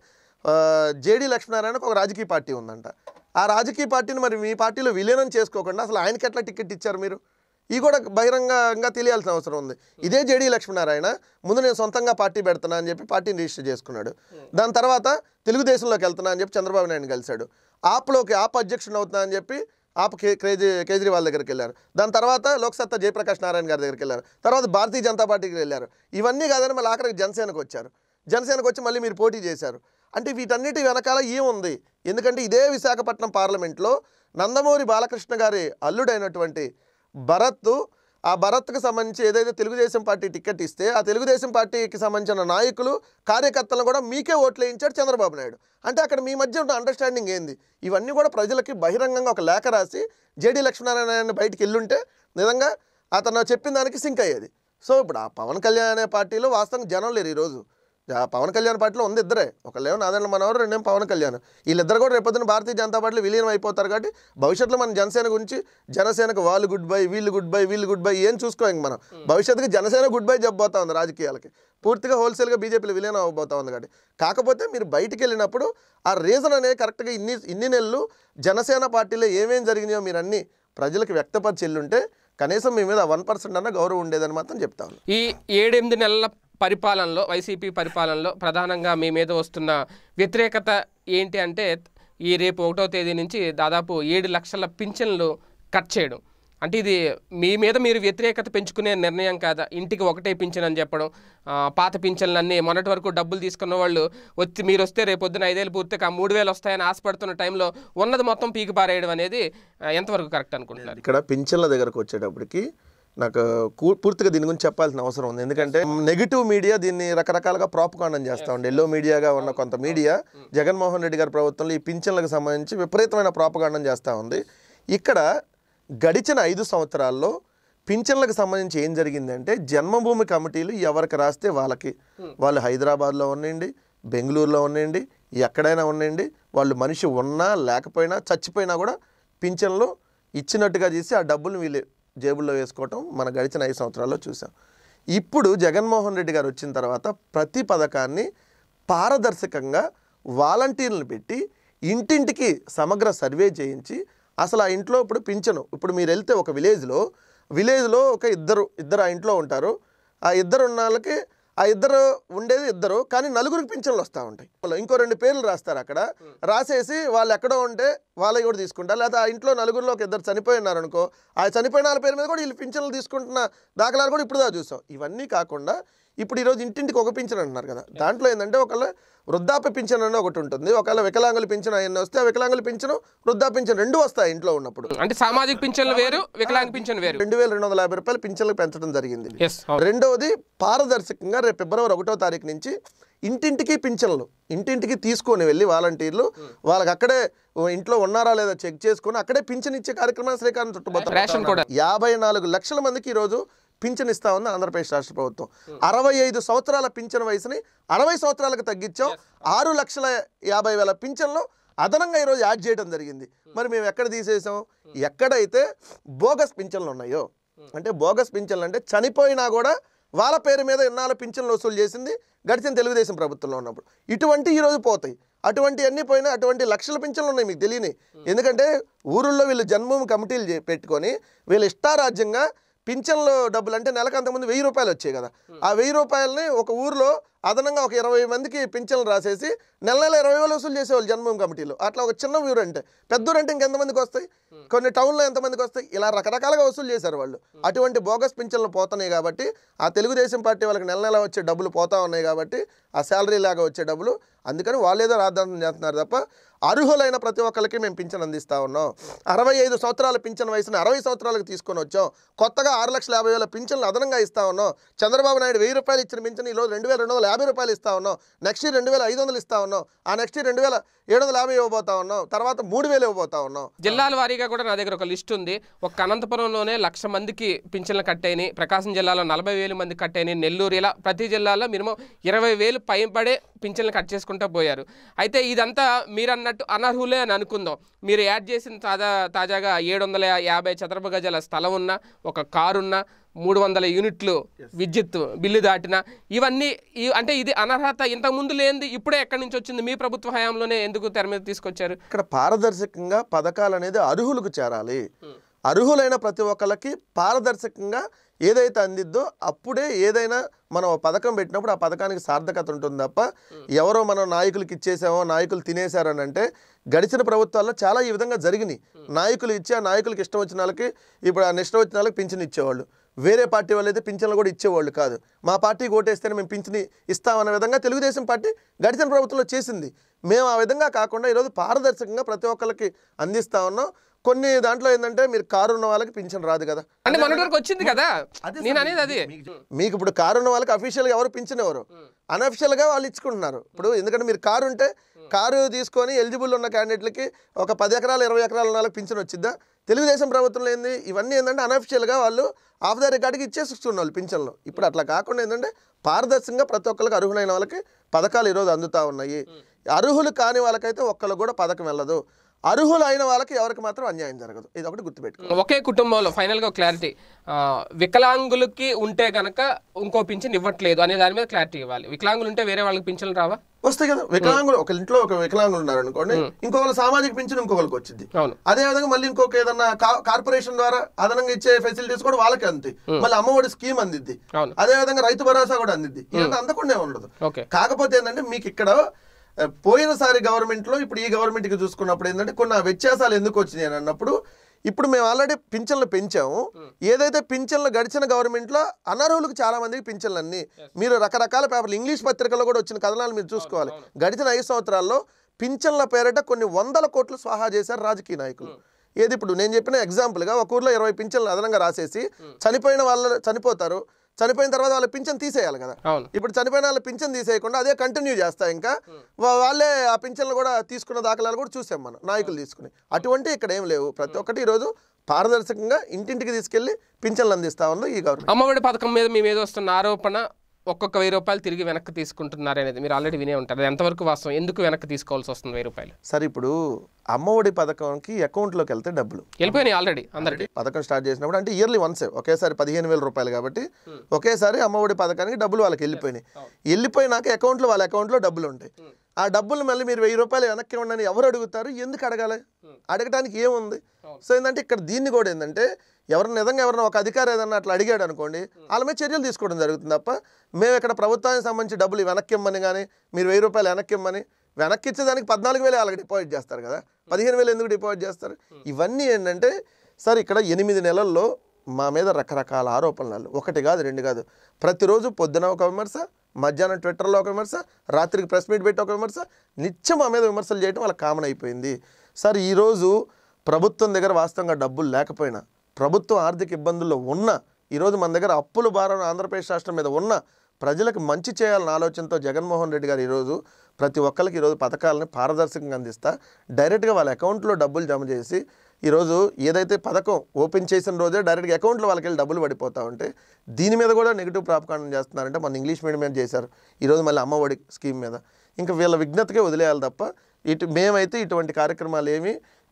జేడీ లక్ష్మీనారాయణకు ఒక రాజకీయ పార్టీ ఉందంట ఆ రాజకీయ పార్టీని మరి మీ పార్టీలో విలీనం చేసుకోకుండా అసలు ఆయనకి ఎట్లా టికెట్ ఇచ్చారు మీరు ఇది కూడా బహిరంగంగా తెలియాల్సిన అవసరం ఉంది ఇదే జేడీ లక్ష్మీనారాయణ ముందు నేను సొంతంగా పార్టీ పెడుతున్నా అని చెప్పి పార్టీని రిజిస్టర్ చేసుకున్నాడు దాని తర్వాత తెలుగుదేశంలోకి వెళ్తున్నా అని చెప్పి చంద్రబాబు నాయుడు కలిశాడు ఆప్లోకి ఆప్ అధ్యక్షుడు అవుతున్నా అని చెప్పి ఆప్ కే కేజ్రీ కేజ్రీవాల్ దగ్గరికి వెళ్ళారు దాని తర్వాత లోక్సత్తా జయప్రకాష్ నారాయణ గారి దగ్గరికి వెళ్ళారు తర్వాత భారతీయ జనతా పార్టీకి వెళ్ళారు ఇవన్నీ కాదని మళ్ళీ ఆఖరికి జనసేనకు వచ్చారు జనసేనకు వచ్చి మళ్ళీ మీరు పోటీ చేశారు అంటే వీటన్నిటి వెనకాల ఏముంది ఎందుకంటే ఇదే విశాఖపట్నం పార్లమెంట్లో నందమూరి బాలకృష్ణ గారి అల్లుడైనటువంటి భరత్ ఆ భరత్కి సంబంధించి ఏదైతే తెలుగుదేశం పార్టీ టికెట్ ఇస్తే ఆ తెలుగుదేశం పార్టీకి సంబంధించిన నాయకులు కార్యకర్తలను కూడా మీకే ఓట్లు వేయించాడు చంద్రబాబు నాయుడు అంటే అక్కడ మీ మధ్య ఉన్న అండర్స్టాండింగ్ ఏంది ఇవన్నీ కూడా ప్రజలకి బహిరంగంగా ఒక లేఖ రాసి జేడీ లక్ష్మీనారాయణ బయటికి వెళ్ళుంటే నిజంగా అతను చెప్పిన దానికి సింక్ అయ్యేది సో ఇప్పుడు ఆ పవన్ కళ్యాణ్ అనే పార్టీలో వాస్తవంగా జనం లేరు ఈరోజు ఆ పవన్ కళ్యాణ్ పార్టీలో ఉంది ఇద్దరే ఒకళ్ళేమో నాదెండ్ల మనవరు రెండేమో పవన్ కళ్యాణ్ వీళ్ళిద్దరు కూడా రేపొద్దున భారతీయ జనతా పార్టీలో విలీనం అయిపోతారు కాబట్టి భవిష్యత్తులో మన జనసేన గురించి జనసేనకు వాళ్ళు గుడ్ బై వీళ్ళు గుడ్ బై వీళ్ళు గుడ్ బై ఏం చూసుకో ఇంక మనం భవిష్యత్తుకి జనసేన గుడ్ బై చెప్పబోతా ఉంది రాజకీయాలకి పూర్తిగా హోల్సేల్గా బీజేపీలో విలీనం అవ్వబోతా ఉంది కాబట్టి కాకపోతే మీరు బయటికి వెళ్ళినప్పుడు ఆ రీజన్ అనేది కరెక్ట్గా ఇన్ని ఇన్ని నెలలు జనసేన పార్టీలో ఏమేం జరిగినాయో మీరు అన్ని ప్రజలకు వ్యక్తపరిచి వెళ్ళుంటే కనీసం మీ మీద వన్ పర్సెంట్ అన్న గౌరవం ఉండేదని మాత్రం చెప్తాను ఈ ఏడెనిమిది నెలల పరిపాలనలో వైసీపీ పరిపాలనలో ప్రధానంగా మీ మీద వస్తున్న వ్యతిరేకత ఏంటి అంటే ఈ రేపు ఒకటో తేదీ నుంచి దాదాపు ఏడు లక్షల పింఛన్లు కట్ చేయడం అంటే ఇది మీ మీద మీరు వ్యతిరేకత పెంచుకునే నిర్ణయం కాదా ఇంటికి ఒకటే పింఛన్ అని చెప్పడం ఆ, పాత పింఛన్లన్నీ మొన్నటి వరకు డబ్బులు తీసుకున్న వాళ్ళు వచ్చి మీరు వస్తే రేపు పొద్దున ఐదేళ్ళు పూర్తిగా ఆ మూడు వేలు వస్తాయని ఆశపడుతున్న టైంలో ఉన్నది మొత్తం పీకి పారేయడం అనేది ఆ, ఎంతవరకు కరెక్ట్ అనుకుంటున్నారు ఇక్కడ పింఛన్ల దగ్గరకు వచ్చేటప్పటికి నాకు కూ- పూర్తిగా దీని గురించి చెప్పాల్సిన అవసరం ఉంది ఎందుకంటే నెగిటివ్ మీడియా దీన్ని రకరకాలుగా ప్రాపకాండం చేస్తూ ఉంది ఎల్లో మీడియాగా ఉన్న కొంత మీడియా జగన్మోహన్ రెడ్డి గారి ప్రభుత్వంలో ఈ పింఛన్లకు సంబంధించి విపరీతమైన ప్రాపకాండం చేస్తూ ఉంది ఇక్కడ గడిచిన ఐదు సంవత్సరాల్లో పింఛన్లకు సంబంధించి ఏం జరిగిందంటే జన్మభూమి కమిటీలు ఎవరికి రాస్తే వాళ్ళకి వాళ్ళు హైదరాబాద్లో ఉండండి బెంగళూరులో ఉండండి ఎక్కడైనా ఉండండి వాళ్ళు మనిషి ఉన్నా లేకపోయినా చచ్చిపోయినా కూడా పింఛన్లు ఇచ్చినట్టుగా చేసి ఆ డబ్బులు వీళ్ళు జేబుల్లో వేసుకోవటం మన గడిచిన ఐదు సంవత్సరాల్లో చూసాం ఇప్పుడు జగన్మోహన్ రెడ్డి గారు వచ్చిన తర్వాత ప్రతి పథకాన్ని పారదర్శకంగా వాలంటీర్లను పెట్టి ఇంటింటికి సమగ్ర సర్వే చేయించి అసలు ఆ ఇంట్లో ఇప్పుడు పింఛను ఇప్పుడు మీరు వెళ్తే ఒక విలేజ్లో విలేజ్లో ఒక ఇద్దరు ఇద్దరు ఆ ఇంట్లో ఉంటారు ఆ ఇద్దరు ఉన్న వాళ్ళకి ఆ ఇద్దరు ఉండేది ఇద్దరు కానీ నలుగురికి పింఛన్లు వస్తూ ఉంటాయి వాళ్ళు ఇంకో రెండు పేర్లు రాస్తారు అక్కడ రాసేసి వాళ్ళు ఎక్కడో ఉంటే వాళ్ళవి కూడా తీసుకుంటారు లేదా ఆ ఇంట్లో నలుగురిలో ఒక ఇద్దరు చనిపోయి ఉన్నారు అనుకో ఆ చనిపోయిన వాళ్ళ పేరు మీద కూడా వీళ్ళు పింఛన్లు తీసుకుంటున్న దాఖలాలు కూడా ఇప్పుడు దా చూసాం ఇవన్నీ కాకుండా ఇప్పుడు ఈరోజు ఇంటింటికి ఒక పింఛన్ అంటున్నారు కదా దాంట్లో ఏంటంటే ఒకళ్ళ వృద్ధాప్య పింఛన్ అని ఒకటి ఉంటుంది ఒకవేళ వికలాంగుల పింఛన్ అవన్నీ వస్తే ఆ వికలాంగుల పింఛను వృద్ధాప్య పింఛన్ రెండు వస్తాయి ఇంట్లో ఉన్నప్పుడు అంటే సామాజిక పింఛన్లు వేరు వికలాంగ పింఛన్ వేరు రెండు వేల రెండు వందల యాభై రూపాయలు పింఛన్లు పెంచడం జరిగింది ఎస్ రెండవది పారదర్శకంగా రేపు ఫిబ్రవరి ఒకటో తారీఖు నుంచి ఇంటింటికి పింఛన్లు ఇంటింటికి తీసుకొని వెళ్ళి వాలంటీర్లు వాళ్ళకి అక్కడే ఓ ఇంట్లో ఉన్నారా లేదా చెక్ చేసుకొని అక్కడే పింఛన్ ఇచ్చే కార్యక్రమాన్ని శ్రీకారం చుట్టబోతారు రేషన్ కూడా యాభై నాలుగు లక్షల మందికి ఈరోజు పింఛన్ ఇస్తా ఉంది ఆంధ్రప్రదేశ్ రాష్ట్ర ప్రభుత్వం అరవై ఐదు సంవత్సరాల పింఛన్ వయసుని అరవై సంవత్సరాలకు తగ్గించాం ఆరు లక్షల యాభై వేల పింఛన్లు అదనంగా ఈరోజు యాడ్ చేయడం జరిగింది మరి మేము ఎక్కడ తీసేసాం ఎక్కడైతే బోగస్ పింఛన్లు ఉన్నాయో అంటే బోగస్ పింఛన్లు అంటే చనిపోయినా కూడా వాళ్ళ పేరు మీద ఇన్నాళ్ళ పింఛన్లు వసూలు చేసింది గడిచిన తెలుగుదేశం ప్రభుత్వంలో ఉన్నప్పుడు ఇటువంటి ఈరోజు పోతాయి అటువంటి అన్ని పోయినా అటువంటి లక్షల పింఛన్లు ఉన్నాయి మీకు తెలియని ఎందుకంటే ఊరుల్లో వీళ్ళు జన్మభూమి కమిటీలు చే- పెట్టుకొని వీళ్ళు ఇష్టారాజ్యంగా పింఛన్లు డబ్బులు అంటే నెలకు అంతకుముందు వెయ్యి రూపాయలు వచ్చాయి కదా ఆ వెయ్యి రూపాయలని ఒక ఊర్లో అదనంగా ఒక ఇరవై మందికి పింఛన్లు రాసేసి నెల నెల ఇరవై వేలు వసూలు చేసేవాళ్ళు జన్మభూమి కమిటీలో అట్లా ఒక చిన్న ఊరు అంటే పెద్ద ఊరు అంటే ఇంకెంతమందికి వస్తాయి కొన్ని టౌన్లో ఎంతమందికి వస్తాయి ఇలా రకరకాలుగా వసూలు చేశారు వాళ్ళు అటువంటి బోగస్ పింఛన్లు పోతున్నాయి కాబట్టి ఆ తెలుగుదేశం పార్టీ వాళ్ళకి నెల నెల వచ్చే డబ్బులు పోతా ఉన్నాయి కాబట్టి ఆ శాలరీ లాగా వచ్చే డబ్బులు అందుకని వాళ్ళు ఏదో రాద్దాం చేస్తున్నారు తప్ప అర్హులైన ప్రతి ఒక్కరికి మేము పింఛన్ అందిస్తా ఉన్నాం అరవై ఐదు సంవత్సరాల పింఛన్ వయసుని అరవై సంవత్సరాలకు తీసుకొని వచ్చాం కొత్తగా ఆరు లక్షల యాభై వేల పింఛన్లు అదనంగా ఇస్తా ఉన్నాం చంద్రబాబు నాయుడు వెయ్యి రూపాయలు ఇచ్చిన పింఛన్ ఈరోజు రెండు వేల రెండు వందల యాభై రూపాయలు ఇస్తా ఉన్నాం నెక్స్ట్ ఇయర్ రెండు వేల ఐదు వందలు ఇస్తా ఉన్నాం ఆ నెక్స్ట్ ఇయర్ రెండు వేల ఏడు వందల యాభై ఇవ్వబోతా ఉన్నాం తర్వాత మూడు వేలు ఇవ్వబోతా ఉన్నాం జిల్లాల వారీగా కూడా నా దగ్గర ఒక లిస్ట్ ఉంది ఒక అనంతపురంలోనే లక్ష మందికి పింఛన్లు కట్టేని ప్రకాశం జిల్లాలో నలభై వేలు మంది కట్టేని నెల్లూరు ఇలా ప్రతి జిల్లాలో మినిమం ఇరవై వేలు పైబడే పింఛన్లు కట్ చేసుకుంటూ పోయారు అయితే ఇదంతా మీరు అన్నట్టు అనర్హులే అని అనుకుందాం మీరు యాడ్ చేసిన తాజా తాజాగా ఏడు వందల యాభై చదరపు గజాల స్థలం ఉన్న ఒక కారున్న మూడు వందల యూనిట్లు విద్యుత్ బిల్లు దాటిన ఇవన్నీ ఈ- అంటే ఇది అనర్హత ఇంతకు ముందు లేనిది ఇప్పుడే ఎక్కడి నుంచి వచ్చింది మీ ప్రభుత్వ హయాంలోనే ఎందుకు తెర మీద తీసుకొచ్చారు ఇక్కడ పారదర్శకంగా పథకాలు అనేది అర్హులకు చేరాలి అర్హులైన ప్రతి ఒక్కరికి పారదర్శకంగా ఏదైతే అందిద్దో అప్పుడే ఏదైనా మనం ఒక పథకం పెట్టినప్పుడు ఆ పథకానికి సార్థకత ఉంటుంది తప్ప ఎవరో మనం నాయకులకి ఇచ్చేసామో నాయకులు తినేశారని అంటే గడిచిన ప్రభుత్వాల్లో చాలా ఈ విధంగా జరిగినాయి నాయకులు ఇచ్చి ఆ నాయకులకి ఇష్టం వచ్చిన వాళ్ళకి ఇప్పుడు ఆ ఇష్టం వచ్చిన వాళ్ళకి పింఛన్ ఇచ్చేవాళ్ళు వేరే పార్టీ వాళ్ళు అయితే పింఛన్లు కూడా ఇచ్చేవాళ్ళు కాదు మా పార్టీకి ఓటేస్తేనే మేము పింఛన్ ఇస్తామన్న విధంగా తెలుగుదేశం పార్టీ గడిచిన ప్రభుత్వంలో చేసింది మేము ఆ విధంగా కాకుండా ఈరోజు పారదర్శకంగా ప్రతి ఒక్కరికి అందిస్తా ఉన్నాం కొన్ని దాంట్లో ఏంటంటే మీరు కారు ఉన్న వాళ్ళకి పింఛన్ రాదు కదా అంటే మొన్నటి వరకు వచ్చింది కదా నేను అనేది అది మీకు ఇప్పుడు కారు ఉన్న వాళ్ళకి అఫీషియల్గా ఎవరు పింఛన్ ఎవరు అన్అఫిషియల్గా వాళ్ళు ఇచ్చుకుంటున్నారు ఇప్పుడు ఎందుకంటే మీరు కారు ఉంటే కారు తీసుకొని ఎలిజిబుల్ ఉన్న క్యాండిడేట్లకి ఒక పది ఎకరాలు ఇరవై ఎకరాలు ఉన్న వాళ్ళకి పింఛన్ వచ్చిద్దా తెలుగుదేశం ప్రభుత్వంలో ఏంది ఇవన్నీ ఏంటంటే అన్అఫిషియల్గా వాళ్ళు ఆఫ్ ద రికార్డ్కి ఇచ్చేస్తున్న వాళ్ళు పింఛన్లు ఇప్పుడు అట్లా కాకుండా ఏంటంటే పారదర్శకంగా ప్రతి ఒక్కరికి అర్హులైన వాళ్ళకి పథకాలు ఈరోజు అందుతూ ఉన్నాయి అర్హులు కాని వాళ్ళకైతే ఒక్కళ్ళు కూడా పథకం వెళ్ళదు అర్హులు అయిన వాళ్ళకి ఎవరికి మాత్రం అన్యాయం జరగదు ఇది ఒకటి గుర్తుపెట్టుకో ఒకే కుటుంబంలో ఫైనల్గా క్లారిటీ వికలాంగులకి ఉంటే గనక ఇంకో పింఛన్ ఇవ్వట్లేదు అనే దాని మీద క్లారిటీ ఇవ్వాలి వికలాంగులు ఉంటే వేరే వాళ్ళకి పింఛన్లు రావా వస్తాయి కదా వికలాంగులు ఒక ఇంట్లో ఒక వికలాంగులు ఉన్నారు అనుకోండి ఇంకొకరు సామాజిక పింఛన్ ఇంకొకరికి వచ్చింది అవును అదే విధంగా మళ్ళీ ఇంకొక ఏదన్నా కా- కార్పొరేషన్ ద్వారా అదనంగా ఇచ్చే ఫెసిలిటీస్ కూడా వాళ్ళకి అంది మళ్ళీ అమ్మఒడి స్కీమ్ అందిద్ది అవును అదే విధంగా రైతు భరోసా కూడా అందిద్ది ఇదంతా అందకుండా ఉండదు ఓకే కాకపోతే ఏంటంటే మీకు ఇక్కడ ఆ, పోయినసారి గవర్నమెంట్ లో ఇప్పుడు ఈ గవర్నమెంట్ కి చూసుకున్నప్పుడు ఏంటంటే కొన్ని ఆ వ్యత్యాసాలు ఎందుకు వచ్చినాయి అని అన్నప్పుడు ఇప్పుడు మేము ఆల్రెడీ పింఛన్లు పెంచాము ఏదైతే పింఛన్లు గడిచిన గవర్నమెంట్ లో అనర్హులకు చాలా మందికి పింఛన్లు అన్ని మీరు రకరకాల పేపర్లు ఇంగ్లీష్ పత్రికల్లో కూడా వచ్చిన కథనాలు మీరు చూసుకోవాలి గడిచిన ఐదు సంవత్సరాల్లో పింఛన్ల పేరిట కొన్ని వందల కోట్లు స్వాహా చేశారు రాజకీయ నాయకులు ఏది ఇప్పుడు నేను చెప్పిన ఎగ్జాంపుల్గా ఒక ఊర్లో ఇరవై పింఛన్లు అదనంగా రాసేసి చనిపోయిన వాళ్ళు చనిపోతారు చనిపోయిన తర్వాత వాళ్ళ పింఛన్ తీసేయాలి కదా అవును ఇప్పుడు చనిపోయిన వాళ్ళ పింఛన్ తీసేయకుండా అదే కంటిన్యూ చేస్తా ఇంకా వా- వాళ్ళే ఆ పింఛన్లు కూడా తీసుకున్న దాఖలాలు కూడా చూసాం మనం నాయకులు తీసుకుని అటువంటి ఇక్కడ ఏం లేవు ప్రతి ఒక్కటి ఈరోజు పారదర్శకంగా ఇంటింటికి తీసుకెళ్లి పింఛన్లు అందిస్తా ఉంది ఈ గవర్నమెంట్ అమ్మఒడి పథకం మీద మీ మీద వస్తున్న ఆరోపణ ఒక్కొక్క వెయ్యి రూపాయలు తిరిగి వెనక్కి తీసుకుంటున్నారు అనేది మీరు ఆల్రెడీ వినే ఉంటారు అది ఎంతవరకు వాస్తవం ఎందుకు వెనక్కి తీసుకోవాల్సి వస్తుంది వెయ్యి రూపాయలు సరే ఇప్పుడు అమ్మఒడి పథకంకి అకౌంట్లోకి వెళ్తే డబ్బులు వెళ్ళిపోయినాయి ఆల్రెడీ అందరికి పథకం స్టార్ట్ చేసినప్పుడు అంటే ఇయర్లీ వన్సే ఒకేసారి పదిహేను వేల రూపాయలు కాబట్టి ఒకేసారి అమ్మఒడి పథకానికి డబ్బులు వాళ్ళకి వెళ్ళిపోయినాయి వెళ్ళిపోయినాక అకౌంట్లో వాళ్ళ అకౌంట్లో డబ్బులు ఉంటాయి ఆ డబ్బులు మళ్ళీ మీరు వెయ్యి రూపాయలు వెనక్కి ఉండని ఎవరు అడుగుతారు ఎందుకు అడగాలి అడగడానికి ఏముంది సో ఏంటంటే ఇక్కడ దీన్ని కూడా ఏంటంటే ఎవరిని నిజంగా ఎవరైనా ఒక అధికారి ఏదన్నా అట్లా అడిగాడు అనుకోండి వాళ్ళ మీద చర్యలు తీసుకోవడం జరుగుతుంది తప్ప మేము ఇక్కడ ప్రభుత్వానికి సంబంధించి డబ్బులు వెనక్కి ఇమ్మని కానీ మీరు వెయ్యి రూపాయలు వెనక్కి ఇమ్మని వెనక్కి ఇచ్చేదానికి పద్నాలుగు వేలు వాళ్ళకి డిపాజిట్ చేస్తారు కదా పదిహేను వేలు ఎందుకు డిపాజిట్ చేస్తారు ఇవన్నీ ఏంటంటే సార్ ఇక్కడ ఎనిమిది నెలల్లో మా మీద రకరకాల ఆరోపణలు ఒకటి కాదు రెండు కాదు ప్రతిరోజు పొద్దున ఒక విమర్శ మధ్యాహ్నం ట్విట్టర్లో ఒక విమర్శ రాత్రికి ప్రెస్ మీట్ పెట్టి ఒక విమర్శ నిత్యం మా మీద విమర్శలు చేయడం వాళ్ళకి కామన్ అయిపోయింది సార్ ఈరోజు ప్రభుత్వం దగ్గర వాస్తవంగా డబ్బులు లేకపోయినా ప్రభుత్వం ఆర్థిక ఇబ్బందుల్లో ఉన్న ఈరోజు మన దగ్గర అప్పుల భారం ఆంధ్రప్రదేశ్ రాష్ట్రం మీద ఉన్న ప్రజలకు మంచి చేయాలన్న ఆలోచనతో జగన్మోహన్ రెడ్డి గారు ఈరోజు ప్రతి ఒక్కరికి ఈరోజు పథకాలను పారదర్శకంగా అందిస్తా డైరెక్ట్గా వాళ్ళ అకౌంట్లో డబ్బులు జమ చేసి ఈరోజు ఏదైతే పథకం ఓపెన్ చేసిన రోజే డైరెక్ట్గా అకౌంట్లో వాళ్ళకి వెళ్ళి డబ్బులు పడిపోతా ఉంటే దీని మీద కూడా నెగిటివ్ ప్రాపకాండం చేస్తున్నారంటే మన ఇంగ్లీష్ మీడియం మీద చేశారు ఈరోజు మళ్ళీ అమ్మఒడి స్కీమ్ మీద ఇంకా వీళ్ళ విజ్ఞతకే వదిలేయాలి తప్ప ఇటు మేమైతే ఇటువంటి కార్యక్రమాలు ఏమి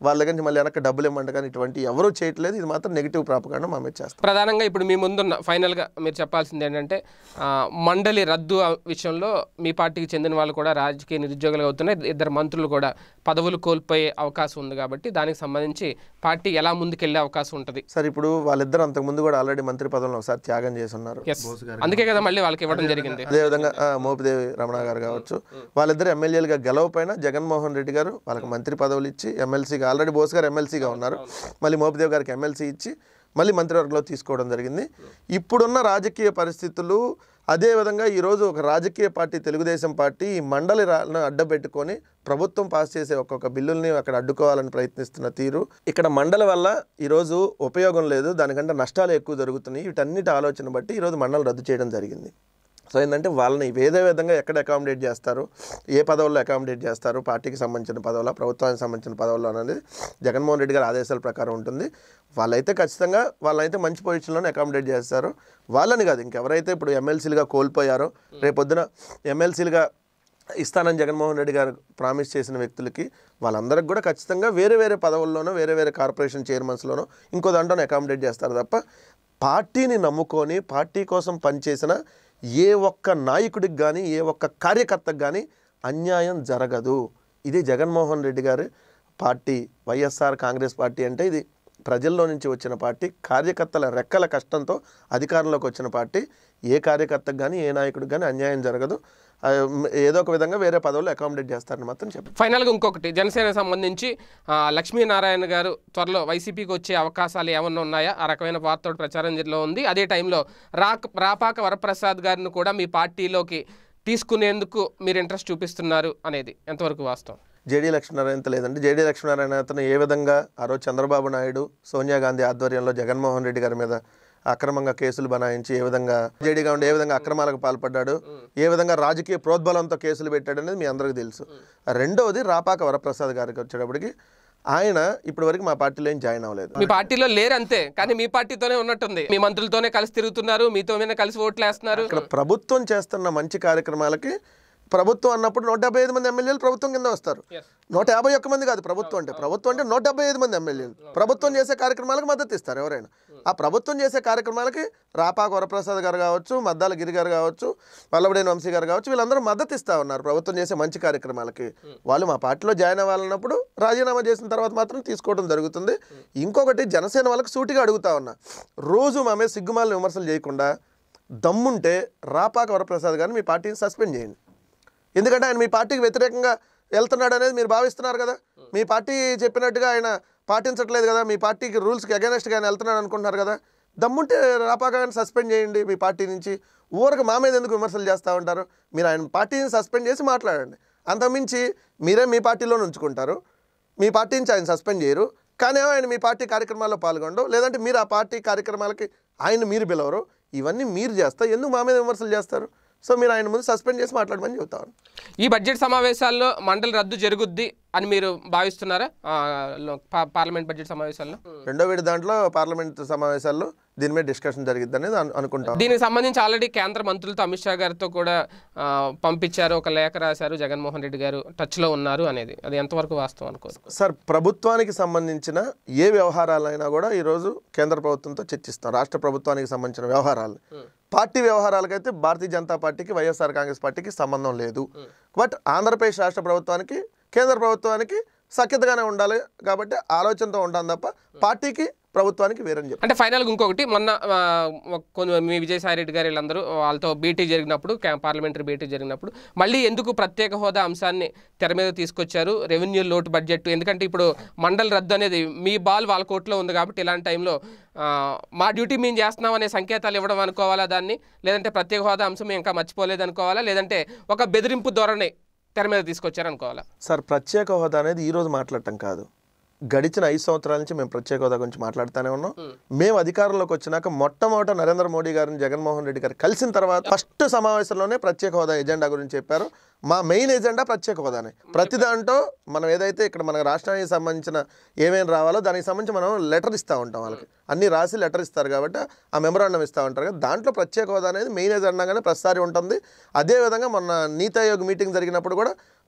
వాళ్ళ దగ్గర నుంచి మళ్ళీ వెనక్కి డబ్బులు ఇవ్వమంట కానీ ఇటువంటి ఎవరూ చేయట్లేదు ఇది మాత్రం నెగిటివ్ ప్రాపకాండ మా మీద చేస్తాం ప్రధానంగా ఇప్పుడు మీ ముందున్న ఫైనల్గా మీరు చెప్పాల్సింది ఏంటంటే ఆ, మండలి రద్దు ఆ విషయంలో మీ పార్టీకి చెందిన వాళ్ళు కూడా రాజకీయ నిరుద్యోగులు అవుతున్నారు ఇద్దరు మంత్రులు కూడా పదవులు కోల్పోయే అవకాశం ఉంది కాబట్టి దానికి సంబంధించి పార్టీ ఎలా ముందుకెళ్లే అవకాశం ఉంటుంది సార్ ఇప్పుడు వాళ్ళిద్దరు అంతకు ముందు కూడా ఆల్రెడీ మంత్రి పదవులను ఒకసారి త్యాగం చేసి ఉన్నారు ఎస్ అందుకే కదా మళ్ళీ వాళ్ళకి ఇవ్వడం జరిగింది అదేవిధంగా ఆ, మోపిదేవి రమణ గారు కావచ్చు వాళ్ళిద్దరు ఎమ్మెల్యేలుగా గెలవపోయినా జగన్మోహన్ రెడ్డి గారు వాళ్ళకి మంత్రి పదవులు ఇచ్చి ఎమ్మెల్సీగా ఆల్రెడీ బోస్ గారు ఎమ్మెల్సీగా ఉన్నారు మళ్ళీ మోపిదేవి గారికి ఎమ్మెల్సీ ఇచ్చి మళ్ళీ మంత్రివర్గంలో తీసుకోవడం జరిగింది ఇప్పుడున్న రాజకీయ పరిస్థితులు అదేవిధంగా ఈరోజు ఒక రాజకీయ పార్టీ తెలుగుదేశం పార్టీ ఈ మండలి రాను అడ్డపెట్టుకొని ప్రభుత్వం పాస్ చేసే ఒక్కొక్క బిల్లుల్ని అక్కడ అడ్డుకోవాలని ప్రయత్నిస్తున్న తీరు ఇక్కడ మండలి వల్ల ఈరోజు ఉపయోగం లేదు దానికంటే నష్టాలు ఎక్కువ జరుగుతున్నాయి వీటన్నిటి ఆలోచన బట్టి ఈరోజు మండలి రద్దు చేయడం జరిగింది సో ఏంటంటే వాళ్ళని ఏదే విధంగా ఎక్కడ అకామిడేట్ చేస్తారు ఏ పదవుల్లో అకామిడేట్ చేస్తారు పార్టీకి సంబంధించిన పదవుల ప్రభుత్వానికి సంబంధించిన పదవుల్లో అనేది జగన్మోహన్ రెడ్డి గారి ఆదేశాల ప్రకారం ఉంటుంది వాళ్ళైతే ఖచ్చితంగా వాళ్ళైతే మంచి పొజిషన్లోనే అకామిడేట్ చేస్తారు వాళ్ళని కాదు ఇంకెవరైతే ఇప్పుడు ఎమ్మెల్సీలుగా కోల్పోయారో రేపొద్దున ఎమ్మెల్సీలుగా ఇస్తానని జగన్మోహన్ రెడ్డి గారు ప్రామిస్ చేసిన వ్యక్తులకి వాళ్ళందరికి కూడా ఖచ్చితంగా వేరే వేరే పదవుల్లోనో వేరే వేరే కార్పొరేషన్ చైర్మన్స్లోనో ఇంకో దాంట్లోనే అకామిడేట్ చేస్తారు తప్ప పార్టీని నమ్ముకొని పార్టీ కోసం పనిచేసిన ఏ ఒక్క నాయకుడికి కానీ ఏ ఒక్క కార్యకర్తకు కానీ అన్యాయం జరగదు ఇది జగన్మోహన్ రెడ్డి గారి పార్టీ వైఎస్ఆర్ కాంగ్రెస్ పార్టీ అంటే ఇది ప్రజల్లో నుంచి వచ్చిన పార్టీ కార్యకర్తల రెక్కల కష్టంతో అధికారంలోకి వచ్చిన పార్టీ ఏ కార్యకర్తకు కానీ ఏ నాయకుడికి కానీ అన్యాయం జరగదు ఆ, ఏదో ఒక విధంగా వేరే పదవులు అకామిడేట్ చేస్తారని మాత్రం చెప్పారు ఫైనల్గా ఇంకొకటి జనసేన సంబంధించి ఆ, లక్ష్మీనారాయణ గారు త్వరలో వైసీపీకి వచ్చే అవకాశాలు ఏమన్నా ఉన్నాయా ఆ రకమైన వార్త ప్రచారం జిల్లా ఉంది అదే టైంలో రాక్ రాపాక వరప్రసాద్ గారిని కూడా మీ పార్టీలోకి తీసుకునేందుకు మీరు ఇంట్రెస్ట్ చూపిస్తున్నారు అనేది ఎంతవరకు వాస్తవం జేడీ లక్ష్మీనారాయణ లేదంటే జేడీ లక్ష్మీనారాయణ అతను ఏ విధంగా ఆ రోజు చంద్రబాబు నాయుడు సోనియా గాంధీ ఆధ్వర్యంలో జగన్మోహన్ రెడ్డి గారి మీద అక్రమంగా కేసులు బనాయించి ఏ విధంగా జేడీగా ఉండి ఏ విధంగా అక్రమాలకు పాల్పడ్డాడు ఏ విధంగా రాజకీయ ప్రోద్బలంతో కేసులు పెట్టాడు అనేది మీ అందరికీ తెలుసు రెండవది రాపాక వరప్రసాద్ గారికి వచ్చేటప్పటికి ఆయన ఇప్పటి వరకు మా పార్టీలో ఏం జాయిన్ అవ్వలేదు మీ పార్టీలో లేరు అంతే కానీ మీ పార్టీతోనే ఉన్నట్టుంది మీ మంత్రులతోనే కలిసి తిరుగుతున్నారు మీతోనే కలిసి ఓట్లు వేస్తున్నారు ఇక్కడ ప్రభుత్వం చేస్తున్న మంచి కార్యక్రమాలకి ప్రభుత్వం అన్నప్పుడు నూట డెబ్బై ఐదు మంది ఎమ్మెల్యేలు ప్రభుత్వం కింద వస్తారు Yes. నూట యాభై ఒక్క మంది కాదు ప్రభుత్వం అంటే ప్రభుత్వం అంటే నూట డెబ్బై ఐదు మంది ఎమ్మెల్యేలు ప్రభుత్వం చేసే కార్యక్రమాలకు మద్దతు ఇస్తారు ఎవరైనా ఆ ప్రభుత్వం చేసే కార్యక్రమాలకి రాపాక వరప్రసాద్ గారు కావచ్చు మద్దాల గిరి గారు కావచ్చు వల్లభడేని వంశీ గారు కావచ్చు వీళ్ళందరూ మద్దతు ఇస్తా ఉన్నారు ప్రభుత్వం చేసే మంచి కార్యక్రమాలకి వాళ్ళు మా పార్టీలో జాయిన్ అవ్వాలన్నప్పుడు రాజీనామా చేసిన తర్వాత మాత్రం తీసుకోవడం జరుగుతుంది ఇంకొకటి జనసేన వాళ్ళకి సూటిగా అడుగుతా ఉన్నా రోజు మా మీద సిగ్గుమాలిన విమర్శలు చేయకుండా దమ్ముంటే రాపాక వరప్రసాద్ గారిని మీ పార్టీని సస్పెండ్ చేయండి ఎందుకంటే ఆయన మీ పార్టీకి వ్యతిరేకంగా వెళ్తున్నాడు అనేది మీరు భావిస్తున్నారు కదా మీ పార్టీ చెప్పినట్టుగా ఆయన పాటించట్లేదు కదా మీ పార్టీకి రూల్స్కి అగేనెస్ట్గా ఆయన వెళ్తున్నాడు అనుకుంటున్నారు కదా దమ్ముంటే రాపాక గారిని సస్పెండ్ చేయండి మీ పార్టీ నుంచి ఊరకు మా మీద ఎందుకు విమర్శలు చేస్తూ ఉంటారు మీరు ఆయన పార్టీని సస్పెండ్ చేసి మాట్లాడండి అంతకుమించి మీరే మీ పార్టీలోనే ఉంచుకుంటారు మీ పార్టీ నుంచి ఆయన సస్పెండ్ చేయరు కానీ ఏమో ఆయన మీ పార్టీ కార్యక్రమాల్లో పాల్గొనడం లేదంటే మీరు ఆ పార్టీ కార్యక్రమాలకి ఆయన మీరు పిలవరు ఇవన్నీ మీరు చేస్తారు ఎందుకు మా మీద విమర్శలు చేస్తారు సో మీరు ఆయన ముందు సస్పెండ్ చేసి మాట్లాడమని చెబుతాను ఈ బడ్జెట్ సమావేశాల్లో మండలి రద్దు జరుగుద్ది అని మీరు భావిస్తున్నారా ఆ, లో- పా- పార్లమెంట్ బడ్జెట్ సమావేశాల్లో రెండో విడి దాంట్లో పార్లమెంట్ సమావేశాల్లో దీని మీద డిస్కషన్ జరిగిద్ది అనేది అను- అనుకుంటాం దీనికి సంబంధించి ఆల్రెడీ కేంద్ర మంత్రులతో అమిత్ షా గారితో కూడా ఆ, పంపించారు ఒక లేఖ రాశారు జగన్మోహన్ రెడ్డి గారు టచ్లో ఉన్నారు అనేది అది ఎంతవరకు వాస్తవం అనుకోరు సార్ ప్రభుత్వానికి సంబంధించిన ఏ వ్యవహారాలైనా కూడా ఈరోజు కేంద్ర ప్రభుత్వంతో చర్చిస్తాం రాష్ట్ర ప్రభుత్వానికి సంబంధించిన వ్యవహారాలు పార్టీ వ్యవహారాలకైతే భారతీయ జనతా పార్టీకి వైఎస్ఆర్ కాంగ్రెస్ పార్టీకి సంబంధం లేదు బట్ ఆంధ్రప్రదేశ్ రాష్ట్ర ప్రభుత్వానికి కేంద్ర ప్రభుత్వానికి సఖ్యతగానే ఉండాలి కాబట్టి ఆలోచనతో ఉంటాం తప్ప పార్టీకి ప్రభుత్వానికి వేరని చెప్పి అంటే ఫైనల్గా ఇంకొకటి మొన్న ఆ, ఒక కొన్ని మీ విజయసాయి రెడ్డి గారు వీళ్ళందరూ వాళ్ళతో భేటీ జరిగినప్పుడు క్యా- పార్లమెంటరీ భేటీ జరిగినప్పుడు మళ్ళీ ఎందుకు ప్రత్యేక హోదా అంశాన్ని తెర మీద తీసుకొచ్చారు రెవెన్యూ లోటు బడ్జెట్ ఎందుకంటే ఇప్పుడు మండలి రద్దు అనేది మీ బాల్ వాళ్ళ కోర్టులో ఉంది కాబట్టి ఇలాంటి టైంలో ఆ, మా డ్యూటీ మేము చేస్తున్నాం అనే సంకేతాలు ఇవ్వడం అనుకోవాలా దాన్ని లేదంటే ప్రత్యేక హోదా అంశం ఇంకా మర్చిపోలేదు అనుకోవాలా లేదంటే ఒక బెదిరింపు ధోరణి తెర మీద తీసుకొచ్చారు అనుకోవాలా సార్ ప్రత్యేక హోదా అనేది ఈ రోజు మాట్లాడటం కాదు గడిచిన ఐదు సంవత్సరాల నుంచి మేము ప్రత్యేక హోదా గురించి మాట్లాడుతూనే ఉన్నాం మేము అధికారంలోకి వచ్చినాక మొట్టమొదట నరేంద్ర మోడీ గారిని జగన్మోహన్ రెడ్డి గారు కలిసిన తర్వాత ఫస్ట్ సమావేశంలోనే ప్రత్యేక హోదా ఎజెండా గురించి చెప్పారు మా మెయిన్ ఎజెండా ప్రత్యేక హోదానే ప్రతి దాంట్లో మనం ఏదైతే ఇక్కడ మన రాష్ట్రానికి సంబంధించిన ఏమేమి రావాలో దానికి సంబంధించి మనం లెటర్ ఇస్తూ ఉంటాం వాళ్ళకి అన్ని రాసి లెటర్ ఇస్తారు కాబట్టి ఆ మెమరాండం ఇస్తూ ఉంటారు కదా దాంట్లో ప్రత్యేక హోదా అనేది మెయిన్ ఎజెండాగానే ప్రతిసారి ఉంటుంది అదేవిధంగా మొన్న నీతి ఆయోగ్ మీటింగ్ జరిగినప్పుడు కూడా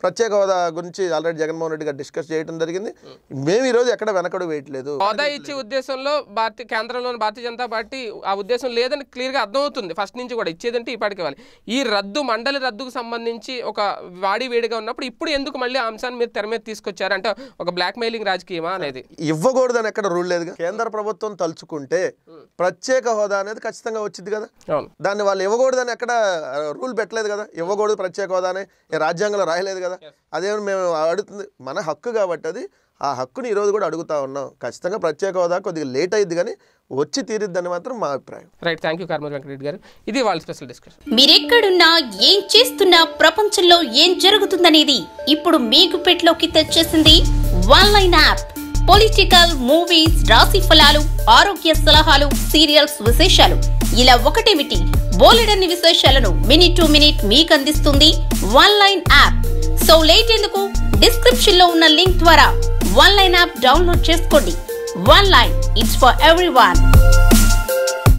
ప్రత్యేక హోదా గురించి ఆల్రెడీ జగన్మోహన్ రెడ్డి గారు డిస్కస్ చేయడం జరిగింది మేము ఈరోజు ఎక్కడ వెనకడు వేయట్లేదు హోదా ఇచ్చే ఉద్దేశంలో భారతీయ కేంద్రంలోని భారతీయ జనతా పార్టీ ఆ ఉద్దేశం లేదని క్లియర్గా అర్థమవుతుంది ఫస్ట్ నుంచి కూడా ఇచ్చేదంటే ఇప్పటికి ఇవ్వాలి ఈ రద్దు మండలి రద్దుకు సంబంధించి ఒక వాడి వేడిగా ఉన్నప్పుడు ఇప్పుడు ఎందుకు మళ్ళీ ఆ అంశాన్ని మీరు తెర మీద తీసుకొచ్చారు అంటే ఒక బ్లాక్ మెయిలింగ్ రాజకీయమా అనేది ఇవ్వకూడదని ఎక్కడ రూల్ లేదుగా కేంద్ర ప్రభుత్వం తలుచుకుంటే ప్రత్యేక హోదా అనేది ఖచ్చితంగా వచ్చింది కదా అవును దాన్ని వాళ్ళు ఇవ్వకూడదని ఎక్కడ రూల్ పెట్టలేదు కదా ఇవ్వకూడదు ప్రత్యేక హోదానే ఏ రాజ్యాంగంలో రాయలేదు కదా అదేమో మేము అడుగుతుంది మన హక్కు కాబట్టి అది ఆ హక్కుని ఈరోజు కూడా అడుగుతా ఉన్నాం ఖచ్చితంగా ప్రత్యేక హోదా కొద్దిగా లేట్ అయింది కానీ వచ్చి తీరిద్దని మాత్రం మా అభిప్రాయం రైట్ థ్యాంక్ యూ కార్మూర్ వెంకటరెడ్డి గారు ఇది వాళ్ళ స్పెషల్ డిస్కషన్ మీరెక్కడున్నా ఏం చేస్తున్నా ప్రపంచంలో ఏం జరుగుతుందనేది ఇప్పుడు మీకు పెట్లోకి తెచ్చేసింది one line app political movies రాశి ఫలాలు ఆరోగ్య సలహాలు సీరియల్స్ విశేషాలు ఇలా ఒకటేమిటి బోలెడన్ని విశేషాలను మినిట్ టు మినిట్ మీకు అందిస్తుంది one line app so late ఎందుకు డిస్క్రిప్షన్ లో ఉన్న లింక్ ద్వారా వన్ లైన్ యాప్ డౌన్లోడ్ చేసుకోండి one line it's for every